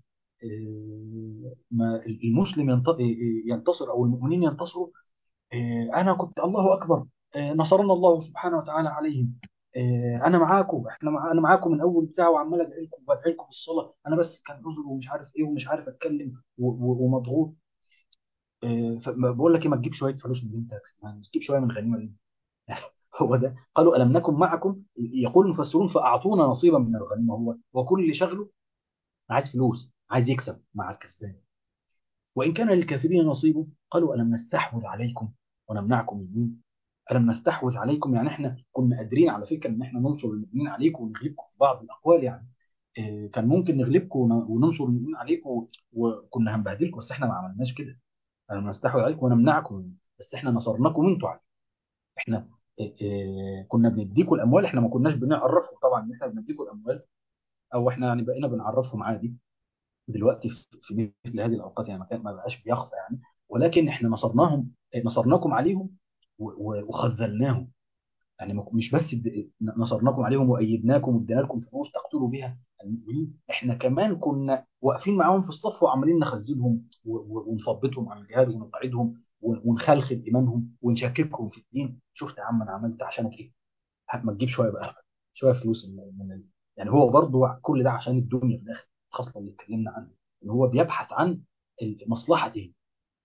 S1: ما المسلم ينتصر أو المؤمنين ينتصروا أنا كنت الله أكبر نصرنا الله سبحانه وتعالى عليهم أنا معاكم إحنا مع... أنا معاكم من أول بتاع وعمال أدعي لكم وبدعي لكم في الصلاة أنا بس كان عذر ومش عارف إيه ومش عارف أتكلم و... و... ومضغوط فبقول لك إيه ما تجيب شوية فلوس من أنت ما تجيب شوية من غنيمة دي هو ده قالوا ألم نكن معكم يقول المفسرون فأعطونا نصيبا من الغنيمة هو وكل شغله عايز فلوس عايز يكسب مع الكسبان وإن كان للكافرين نصيب قالوا ألم نستحوذ عليكم ونمنعكم من ألم نستحوذ عليكم يعني إحنا كنا قادرين على فكرة إن إحنا ننصر المؤمنين عليكم ونغلبكم في بعض الأقوال يعني إيه كان ممكن نغلبكم وننصر المؤمنين عليكم وكنا هنبهدلكم بس إحنا ما عملناش كده ألم نستحوذ عليكم ونمنعكم بس إحنا نصرناكم أنتوا عليكم إحنا إيه إيه كنا بنديكم الاموال احنا ما كناش بنعرفهم طبعا ان احنا بنديكم الاموال او احنا يعني بقينا بنعرفهم عادي دلوقتي في مثل هذه الاوقات يعني ما بقاش بيخفى يعني ولكن احنا نصرناهم نصرناكم عليهم وخذلناهم يعني مش بس نصرناكم عليهم وايدناكم وادينا لكم فلوس تقتلوا بها المؤمنين احنا كمان كنا واقفين معاهم في الصف وعمالين نخذلهم ونثبتهم عن الجهاد ونقعدهم ونخلخل ايمانهم ونشككهم في الدين شفت يا عم انا عملت عشانك ايه ما تجيب شويه بقى شويه فلوس من ال... يعني هو برضه كل ده عشان الدنيا في الاخر الخصله اللي اتكلمنا عنها ان هو بيبحث عن مصلحته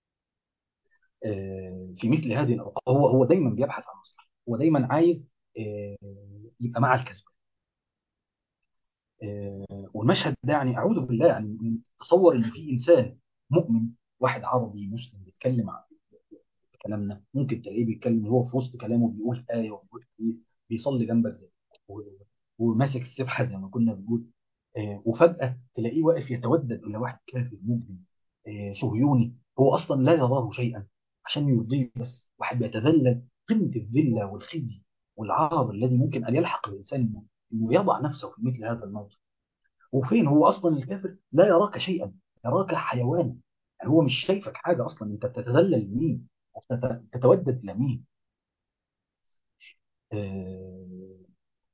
S1: في مثل هذه الاوقات هو هو دايما بيبحث عن مصلحته هو دايما عايز يبقى مع الكسبان والمشهد ده يعني اعوذ بالله يعني تصور ان في انسان مؤمن واحد عربي مسلم بيتكلم عن كلامنا ممكن تلاقيه بيتكلم هو في وسط كلامه بيقول آية وبيقول حديث بيصلي جنبك زي وماسك السبحة زي ما كنا بنقول آه وفجأة تلاقيه واقف يتودد إلى واحد كافر مجرم آه صهيوني هو أصلا لا يراه شيئا عشان يرضيه بس واحد بيتذلل قمة الذلة والخزي والعار الذي ممكن أن يلحق الإنسان إنه يضع نفسه في مثل هذا الموقف وفين هو أصلا الكافر لا يراك شيئا يراك حيوانا يعني هو مش شايفك حاجة أصلا أنت بتتذلل لمين تتودد الى مين؟ آه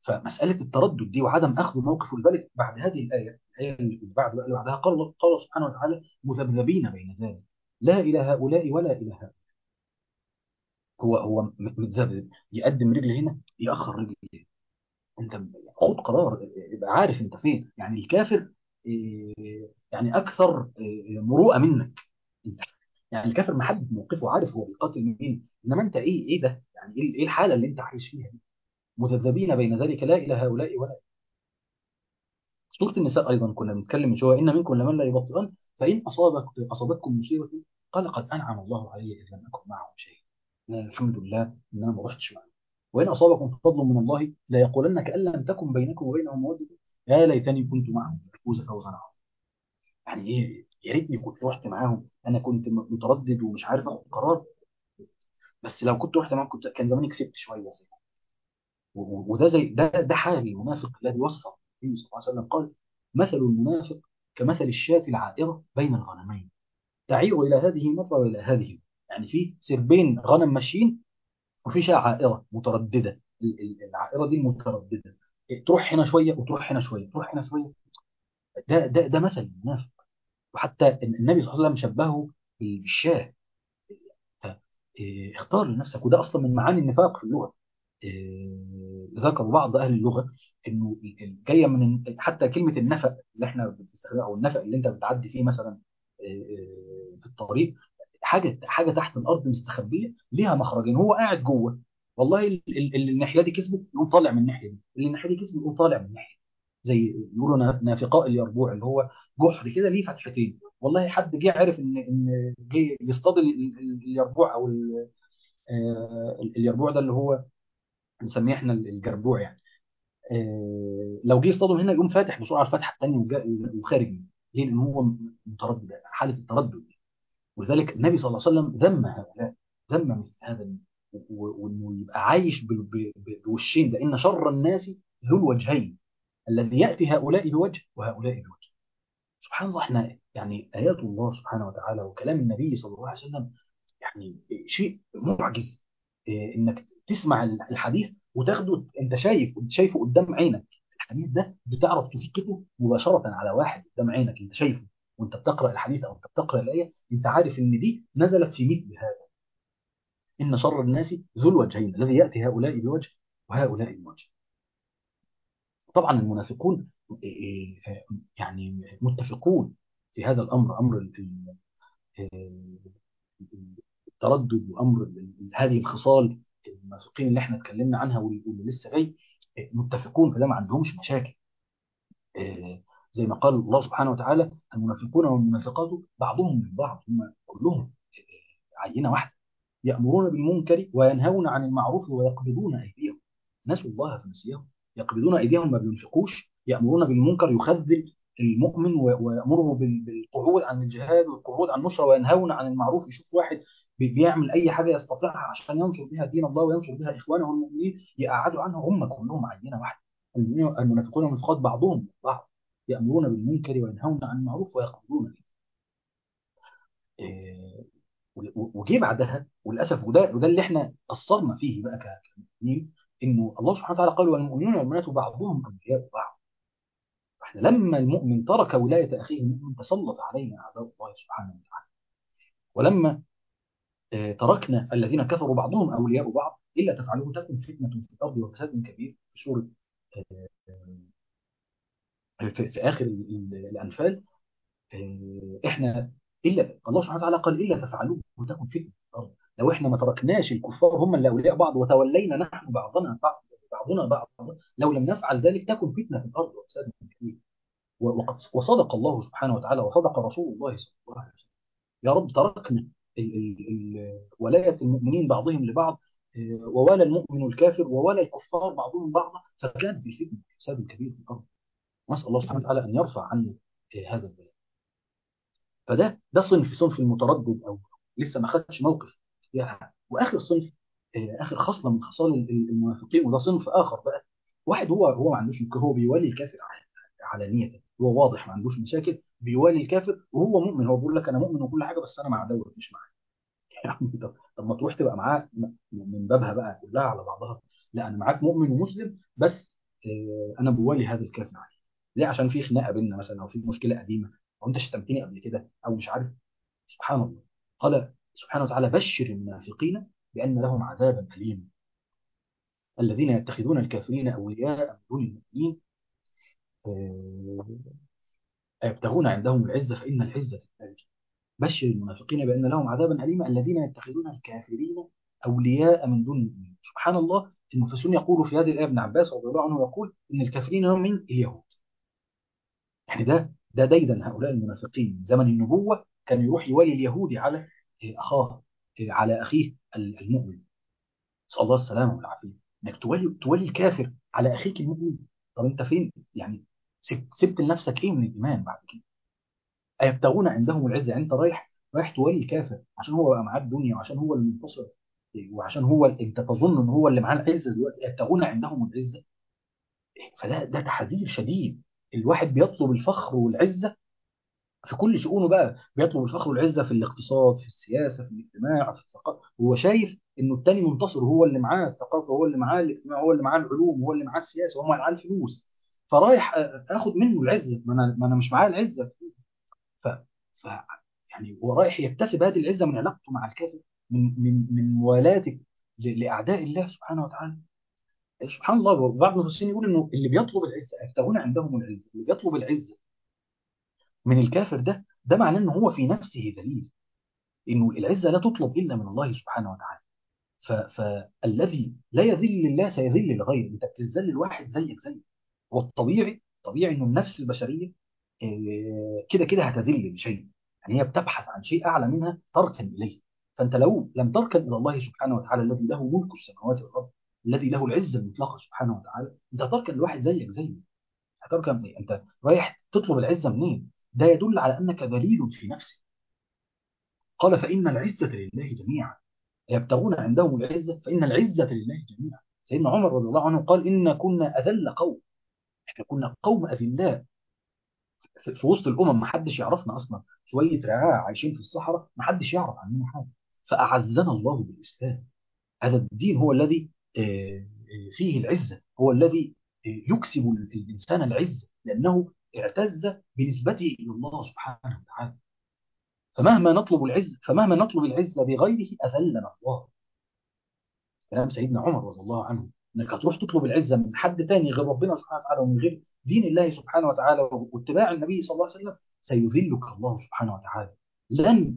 S1: فمساله التردد دي وعدم اخذ موقف ولذلك بعد هذه الايه الايه اللي بعد اللي بعدها قال الله قال سبحانه وتعالى مذبذبين بين ذلك لا الى هؤلاء ولا الى هؤلاء هو هو متذبذب يقدم رجل هنا ياخر رجل هنا انت خد قرار يبقى عارف انت فين يعني الكافر إيه، يعني اكثر إيه، مروءه منك انت يعني الكافر محدد موقفه عارف هو بيقاتل مين انما انت ايه ايه ده يعني ايه إيه الحاله اللي انت عايش فيها دي مذبذبين بين ذلك لا الى هؤلاء ولا سوره النساء ايضا كنا بنتكلم من شويه ان منكم لمن لا يبطئن فان اصابك اصابتكم مصيبه قال قد انعم الله علي اذ لم اكن معهم شيء الحمد لله ان انا ما رحتش معهم وإن أصابكم فضل من الله لا يقولن كأن لم تكن بينكم وبينهم مودة يا ليتني كنت معهم فأفوز فوزا عظيما يعني إيه يا ريتني كنت رحت معاهم أنا كنت متردد ومش عارف آخد قرار بس لو كنت رحت معاهم كنت كان زماني كسبت شوية زي وده زي ده ده حال المنافق الذي وصفه النبي صلى الله عليه وسلم قال مثل المنافق كمثل الشاة العائرة بين الغنمين تعير إلى هذه مرة وإلى هذه يعني في سربين غنم ماشيين وفي شاة عائرة مترددة العائرة دي المترددة تروح هنا شوية وتروح هنا شوية تروح هنا شوية ده ده ده مثل المنافق وحتى النبي صلى الله عليه وسلم شبهه بالشاه اختار لنفسك وده اصلا من معاني النفاق في اللغه ذكر بعض اهل اللغه انه جايه من حتى كلمه النفق اللي احنا بنستخدمها او النفق اللي انت بتعدي فيه مثلا في الطريق حاجه حاجه تحت الارض مستخبيه ليها مخرجين هو قاعد جوه والله اللي الناحيه دي كسبه يقوم طالع من الناحيه دي اللي الناحيه دي كسبه يقوم طالع من الناحيه زي يقولوا نافقاء اليربوع اللي هو جحر كده ليه فتحتين والله حد جه عرف ان ان جه يصطاد اليربوع او اليربوع ده اللي هو بنسميه احنا الجربوع يعني لو جه يصطاده هنا يقوم فاتح بسرعه الفتحه الثانيه وخارج منه ليه؟ لان هو متردد حاله التردد ولذلك النبي صلى الله عليه وسلم ذم هؤلاء ذم مثل هذا وانه يبقى عايش بوشين لان شر الناس ذو الوجهين الذي ياتي هؤلاء بوجه وهؤلاء بوجه سبحان الله احنا يعني ايات الله سبحانه وتعالى وكلام النبي صلى الله عليه وسلم يعني شيء معجز انك تسمع الحديث وتاخده انت شايف انت شايفه قدام عينك الحديث ده بتعرف تسقطه مباشره على واحد قدام عينك انت شايفه وانت بتقرا الحديث او انت بتقرا الايه انت عارف ان دي نزلت في مثل هذا ان شر الناس ذو الوجهين الذي ياتي هؤلاء بوجه وهؤلاء بوجه طبعا المنافقون يعني متفقون في هذا الامر امر التردد وامر هذه الخصال المنافقين اللي احنا اتكلمنا عنها واللي لسه جاي متفقون فده ما عندهمش مشاكل زي ما قال الله سبحانه وتعالى المنافقون والمنافقات بعضهم من بعض هم كلهم عينه واحده يامرون بالمنكر وينهون عن المعروف ويقبضون ايديهم نسوا الله فنسيهم يقبضون ايديهم ما بينفقوش يامرون بالمنكر يخذل المؤمن ويامره بالقعود عن الجهاد والقعود عن النصره وينهون عن المعروف يشوف واحد بيعمل اي حاجه يستطيعها عشان ينصر بها دين الله وينصر بها اخوانه المؤمنين يقعدوا عنه هم كلهم عينه واحده المنافقون والمنافقات بعضهم بعض يامرون بالمنكر وينهون عن المعروف ويقبضون إيه وجي بعدها وللاسف وده وده اللي احنا قصرنا فيه بقى كمؤمنين انه الله سبحانه وتعالى قال والمؤمنون والمؤمنات بعضهم اولياء بعض احنا لما المؤمن ترك ولايه اخيه المؤمن تسلط علينا اعداء الله سبحانه وتعالى ولما تركنا الذين كفروا بعضهم اولياء بعض الا تفعلوه تكن فتنه في الارض وفساد كبير في سوره في, في اخر الانفال احنا الا الله سبحانه وتعالى قال الا تفعلوه وتكن فتنه في الارض لو احنا ما تركناش الكفار هم اللي اولياء بعض وتولينا نحن بعضنا بعض بعضنا بعض لو لم نفعل ذلك تكن فتنه في الارض وفساد كبير وقد وصدق الله سبحانه وتعالى وصدق رسول الله صلى الله عليه وسلم يا رب تركنا ال ال ال ولايه المؤمنين بعضهم لبعض ووالى المؤمن الكافر ووالى الكفار بعضهم بعضا فكانت الفتنه والفساد الكبير في الارض نسال الله سبحانه وتعالى ان يرفع عنا هذا البلاء فده ده صنف صنف المتردد او لسه ما خدش موقف يعني واخر صنف اخر خصله من خصال المنافقين وده صنف اخر بقى واحد هو هو ما عندوش مشكله هو بيوالي الكافر علانيه هو واضح ما عندوش مشاكل بيوالي الكافر وهو مؤمن هو بيقول لك انا مؤمن وكل حاجه بس انا مع دوت مش معاه يعني طب ما تروح تبقى معاه من بابها بقى كلها على بعضها لا انا معاك مؤمن ومسلم بس
S2: آه، انا بولي هذا الكافر عليه ليه عشان في خناقه بيننا مثلا او في مشكله قديمه او انت شتمتني قبل كده او مش عارف سبحان الله قال سبحانه وتعالى بشر المنافقين بان لهم عذابا اليما الذين يتخذون الكافرين اولياء من دون المؤمنين آه، يبتغون عندهم العزه فان العزه لله بشر المنافقين بان لهم عذابا اليما الذين يتخذون الكافرين اولياء من دون المؤمنين سبحان الله المفسرون يقولوا في هذه الايه ابن عباس رضي الله عنه يقول ان الكافرين هم من اليهود يعني ده ده ديدا هؤلاء المنافقين زمن النبوه كان يروح يولي اليهودي على اخاه على اخيه المؤمن نسال الله السلامه والعافيه انك تولي تولي الكافر على اخيك المؤمن طب انت فين يعني سبت لنفسك ايه من الايمان بعد كده ايبتغون عندهم العزه يعني انت رايح رايح تولي الكافر عشان هو بقى معاه الدنيا وعشان هو المنتصر وعشان هو انت تظن ان هو اللي معاه العزه دلوقتي يبتغون عندهم العزه فده ده تحذير شديد الواحد بيطلب الفخر والعزه في كل شؤونه بقى بيطلب الفخر والعزه في الاقتصاد في السياسه في الاجتماع في الثقافه هو شايف انه التاني منتصر هو اللي معاه الثقافه هو اللي معاه الاجتماع هو اللي معاه العلوم هو اللي معاه السياسه هو اللي معاه الفلوس فرايح اخد منه العزه ما انا ما انا مش معاه العزه ف... ف يعني هو رايح يكتسب هذه العزه من علاقته مع الكافر من من من موالاته لاعداء الله سبحانه وتعالى سبحان الله وبعض المفسرين يقول انه اللي بيطلب العزه يبتغون عندهم العزه اللي بيطلب العزه من الكافر ده ده معناه ان هو في نفسه ذليل انه العزه لا تطلب الا من الله سبحانه وتعالى فالذي لا يذل لله سيذل لغيره انت بتذل الواحد زيك زيه والطبيعي طبيعي انه النفس البشريه كده كده هتذل لشيء يعني هي بتبحث عن شيء اعلى منها تركن اليه فانت لو لم تركن الى الله سبحانه وتعالى الذي له ملك السماوات والارض الذي له العزه المطلقه سبحانه وتعالى انت هتركن لواحد زيك زيه هتركن إيه؟ انت رايح تطلب العزه منين؟ ده يدل على انك ذليل في نفسك قال فان العزه لله جميعا يبتغون عندهم العزه فان العزه لله جميعا سيدنا عمر رضي الله عنه قال إنا كنا أذل قوم احنا كنا قوم أذلاء في وسط الامم ما حدش يعرفنا اصلا شويه رعاع عايشين في الصحراء ما حدش يعرف عننا حاجه فاعزنا الله بالاسلام هذا الدين هو الذي فيه العزه هو الذي يكسب الانسان العزه لانه اعتز بنسبته الى الله سبحانه وتعالى فمهما نطلب العزه فمهما نطلب العزه بغيره اذلنا الله كلام سيدنا عمر رضي الله عنه انك هتروح تطلب العزه من حد تاني غير ربنا سبحانه وتعالى ومن غير دين الله سبحانه وتعالى واتباع النبي صلى الله عليه وسلم سيذلك الله سبحانه وتعالى لن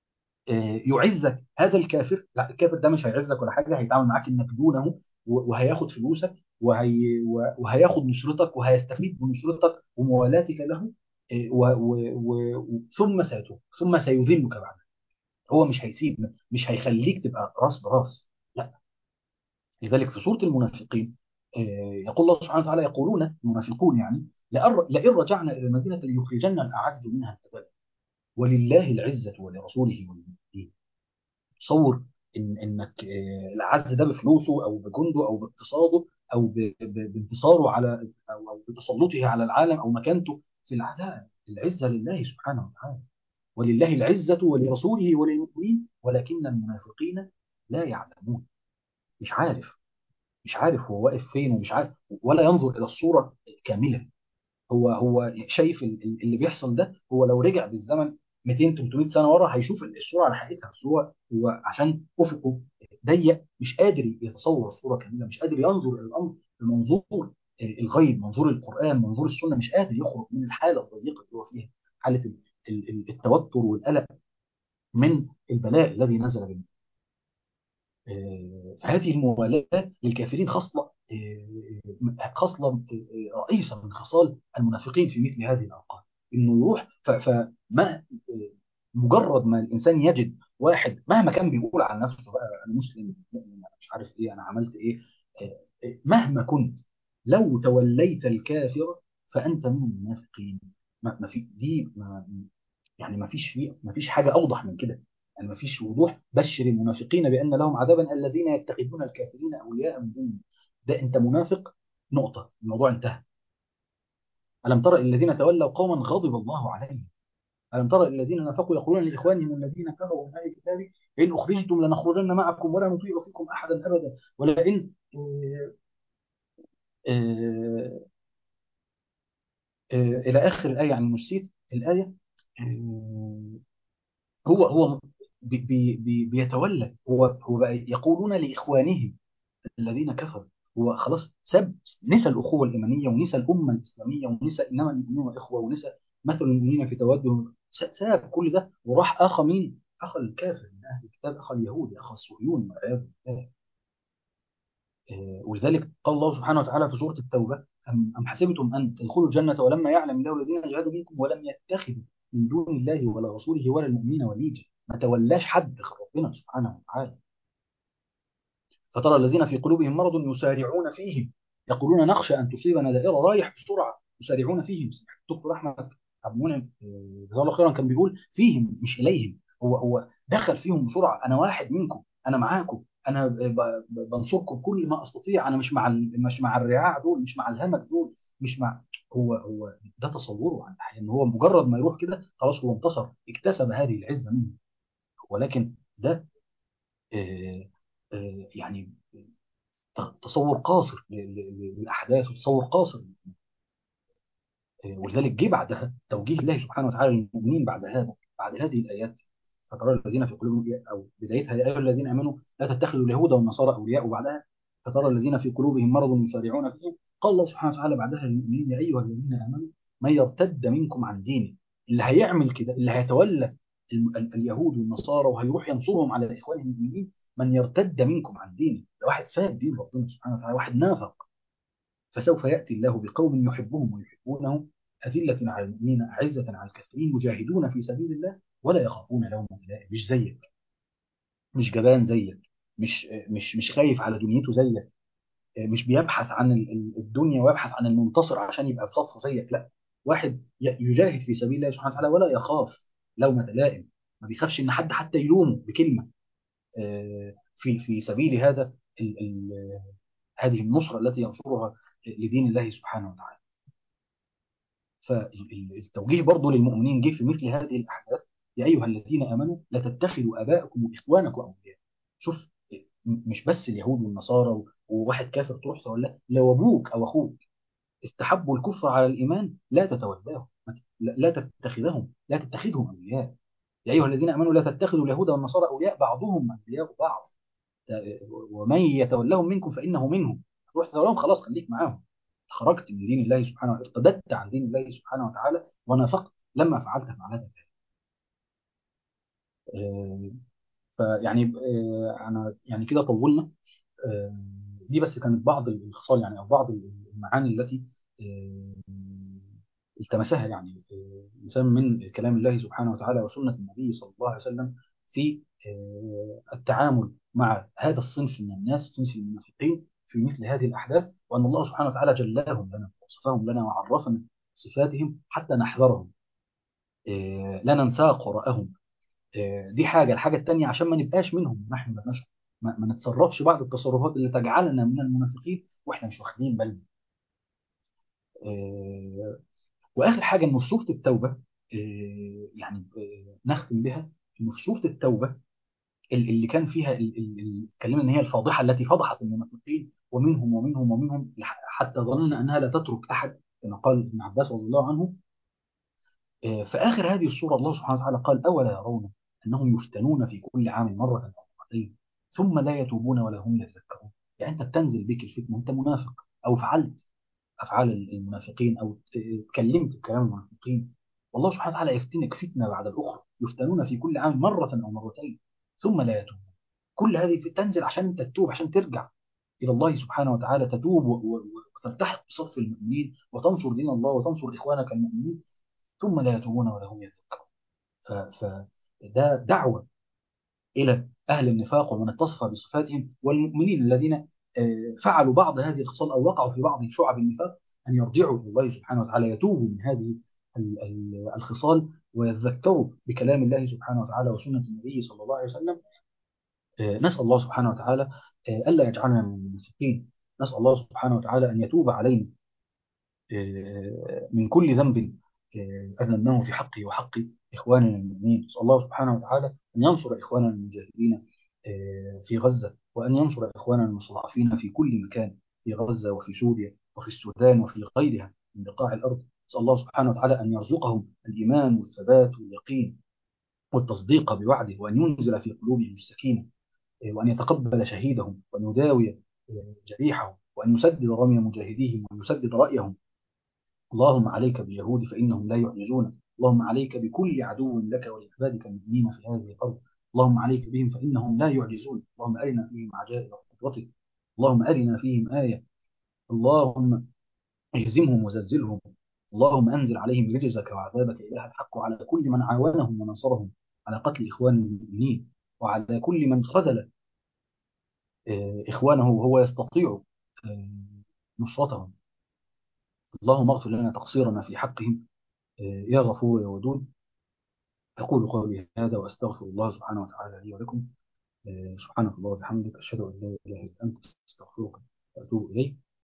S2: يعزك هذا الكافر لا الكافر ده مش هيعزك ولا حاجه هيتعامل معاك انك دونه وهياخد فلوسك وهي وهياخد نصرتك وهيستفيد بنصرتك وموالاتك له و و و ثم سيتوب ثم سيذلك بعد هو مش هيسيب مش هيخليك تبقى راس براس لا لذلك في سوره المنافقين يقول الله سبحانه وتعالى يقولون المنافقون يعني لئن رجعنا الى المدينه ليخرجن الاعز منها الاذل ولله العزه ولرسوله وللمؤمنين تصور إن انك الاعز ده بفلوسه او بجنده او باقتصاده او بانتصاره على او او بتسلطه على العالم او مكانته في العداء العزه لله سبحانه وتعالى ولله العزه ولرسوله وللمؤمنين ولكن المنافقين لا يعلمون مش عارف مش عارف هو واقف فين ومش عارف ولا ينظر الى الصوره كامله هو هو شايف اللي بيحصل ده هو لو رجع بالزمن 200 300 سنه ورا هيشوف الصوره على حقيقتها بس هو هو عشان افقه ضيق مش قادر يتصور الصوره كامله مش قادر ينظر الى الامر بمنظور الغيب منظور القران منظور السنه مش قادر يخرج من الحاله الضيقه اللي هو فيها حاله التوتر والقلق من البلاء الذي نزل به فهذه الموالاة للكافرين خصلة خصلة رئيسة من خصال المنافقين في مثل هذه الأوقات إنه يروح فما مجرد ما الإنسان يجد واحد مهما كان بيقول عن نفسه بقى أنا مسلم مؤمن أنا مش عارف إيه أنا عملت إيه مهما كنت لو توليت الكافر فأنت من المنافقين ما في دي ما يعني ما فيش ما فيش حاجة أوضح من كده يعني ما فيش وضوح بشر المنافقين بان لهم عذابا الذين يتخذون الكافرين اولياء من دون ده انت منافق نقطه الموضوع انتهى الم ترى الذين تولوا قوما غضب الله عليهم الم ترى الذين نافقوا يقولون لاخوانهم الذين كفروا من اهل الكتاب ان اخرجتم لنخرجن معكم ولا نطيع فيكم احدا ابدا ولئن آه، آه، إلى آخر الآية يعني نسيت الآية آه، هو هو بي بي بي بيتولى هو هو بقى يقولون لإخوانهم الذين كفروا هو خلاص ساب نسى الأخوة الإيمانية ونسى الأمة الإسلامية ونسى إنما المؤمنون إخوة ونسى مثل المؤمنين في تودهم س- ساب كل ده وراح أخى مين؟ أخى الكافر من أهل الكتاب أخى اليهود أخى الصهيون والعياذ بالله آه، ولذلك قال الله سبحانه وتعالى في سورة التوبة أم أم حسبتم أن تدخلوا الجنة ولما يعلم الله الذين جاهدوا منكم ولم يتخذوا من دون الله ولا رسوله ولا المؤمنين وليجا ما تولاش حد غير ربنا سبحانه وتعالى فترى الذين في قلوبهم مرض يسارعون فيهم يقولون نخشى ان تصيبنا دائره رايح بسرعه يسارعون فيهم دكتور احمد عبد المنعم آه، جزاه الله خيرا كان بيقول فيهم مش اليهم هو هو دخل فيهم بسرعه انا واحد منكم انا معاكم انا ب- ب- بنصركم بكل ما استطيع انا مش مع ال- مش مع الرعاع دول مش مع الهمج دول مش مع هو هو ده تصوره عن الحياه ان هو مجرد ما يروح كده خلاص هو انتصر اكتسب هذه العزه منه ولكن ده آه، آه، يعني تصور قاصر ل- ل- للاحداث وتصور قاصر ولذلك جه بعدها توجيه الله سبحانه وتعالى للمؤمنين بعد هذا بعد هذه الايات فترى الذين في قلوبهم او بدايتها يا ايها الذين امنوا لا تتخذوا اليهود والنصارى اولياء وبعدها فترى الذين في قلوبهم مرض يسارعون فيهم قال الله سبحانه وتعالى بعدها للمؤمنين يا ايها الذين امنوا من يرتد منكم عن دينه اللي هيعمل كده اللي هيتولى ال- ال- اليهود والنصارى وهيروح ينصرهم على اخوانهم المؤمنين من يرتد منكم عن دينه ده واحد ساب دين ربنا سبحانه وتعالى واحد نافق فسوف يأتي الله بقوم يحبهم ويحبونه أذلة على المؤمنين أعزة على الكافرين يجاهدون في سبيل الله ولا يخافون لومة لائم مش زيك مش جبان زيك مش مش مش خايف على دنيته زيك مش بيبحث عن ال- ال- الدنيا ويبحث عن المنتصر عشان يبقى في صفه زيك لا واحد ي- يجاهد في سبيل الله سبحانه وتعالى ولا يخاف لومة لائم ما بيخافش ان حد حتى يلومه بكلمة آه، في في سبيل هذا ال- ال- هذه النصرة التي ينصرها لدين الله سبحانه وتعالى فالتوجيه برضه للمؤمنين جه في مثل هذه الاحداث يا ايها الذين امنوا لا تتخذوا اباءكم واخوانكم اولياء شوف م- مش بس اليهود والنصارى و- وواحد كافر تروح تولاه لو ابوك او اخوك استحبوا الكفر على الايمان لا تتولاهم ما ت- لا لا تتخذهم لا تتخذهم اولياء يا ايها الذين امنوا لا تتخذوا اليهود والنصارى اولياء بعضهم اولياء بعض ومن يتولهم منكم فانه منهم تروح تولهم خلاص خليك معاهم خرجت من دين الله سبحانه وتعالى ارتددت عن دين الله سبحانه وتعالى ونافقت لما فعلت فعلت آه، فيعني آه، انا يعني كده طولنا آه، دي بس كانت بعض الخصال يعني او بعض المعاني التي آه، التمسها يعني آه، الانسان من كلام الله سبحانه وتعالى وسنه النبي صلى الله عليه وسلم في آه، التعامل مع هذا الصنف من الناس صنف المنافقين في مثل هذه الاحداث وان الله سبحانه وتعالى جلاهم لنا وصفهم لنا وعرفنا صفاتهم حتى نحذرهم آه، لا ننساق وراءهم آه، دي حاجه الحاجه الثانيه عشان ما نبقاش منهم نحن لا نشعر ما, ما نتصرفش بعض التصرفات اللي تجعلنا من المنافقين واحنا مش واخدين بالنا آه، واخر حاجه انه في سوره التوبه آه، يعني آه، نختم بها انه في سوره التوبه ال- اللي كان فيها ال- ال- ال- اتكلمنا ان هي الفاضحه التي فضحت المنافقين ومنهم ومنهم ومنهم لح- حتى ظننا انها لا تترك احد كما قال ابن عباس رضي الله عنه آه، في اخر هذه السوره الله سبحانه وتعالى قال اولا يرون انهم يفتنون في كل عام مره او مرتين ثم لا يتوبون ولا هم يذكرون يعني انت بتنزل بك الفتنه وانت منافق او فعلت افعال المنافقين او ت- اتكلمت بكلام المنافقين والله سبحانه وتعالى يفتنك فتنه بعد الاخرى يفتنون في كل عام مره او مرتين ثم لا يتوبون كل هذه تنزل عشان انت تتوب عشان ترجع الى الله سبحانه وتعالى تتوب و- و- وتلتحق بصف المؤمنين وتنصر دين الله وتنصر اخوانك المؤمنين ثم لا يتوبون ولا هم يذكرون ف- فده دعوه الى اهل النفاق ومن اتصف بصفاتهم والمؤمنين الذين آه، فعلوا بعض هذه الخصال او وقعوا في بعض شعب النفاق ان يرجعوا الى الله سبحانه وتعالى يتوبوا من هذه ال- ال- الخصال ويذكروا بكلام الله سبحانه وتعالى وسنه النبي صلى الله عليه وسلم آه، نسال الله سبحانه وتعالى آه، الا يجعلنا من المنافقين نسال الله سبحانه وتعالى ان يتوب علينا آه، من كل ذنب آه، أذنبناه في حقه وحق إخواننا المؤمنين نسأل الله سبحانه وتعالى أن ينصر إخواننا المجاهدين آه، في غزة وأن ينصر إخواننا المستضعفين في كل مكان في غزة وفي سوريا وفي السودان وفي غيرها من بقاع الأرض نسأل الله سبحانه وتعالى أن يرزقهم الإيمان والثبات واليقين والتصديق بوعده وأن ينزل في قلوبهم السكينة وأن يتقبل شهيدهم وأن يداوي جريحهم وأن يسدد رمي مجاهديهم وأن يسدد رأيهم اللهم عليك باليهود فإنهم لا يعجزون اللهم عليك بكل عدو لك ولعبادك المؤمنين في هذه الأرض اللهم عليك بهم فإنهم لا يعجزون اللهم أرنا فيهم عجائب قدرتك اللهم أرنا فيهم آية اللهم اهزمهم وزلزلهم اللهم أنزل عليهم رجزك وعذابك إله الحق وعلى كل من عاونهم ونصرهم على قتل إخوان المؤمنين وعلى كل من خذل إخوانه وهو يستطيع نصرتهم اللهم اغفر لنا تقصيرنا في حقهم يا غفور يا ودود أقول قولي هذا وأستغفر الله سبحانه وتعالى لي ولكم سبحانك الله وبحمدك أشهد أن لا إله إلا أنت أستغفرك وأتوب إليك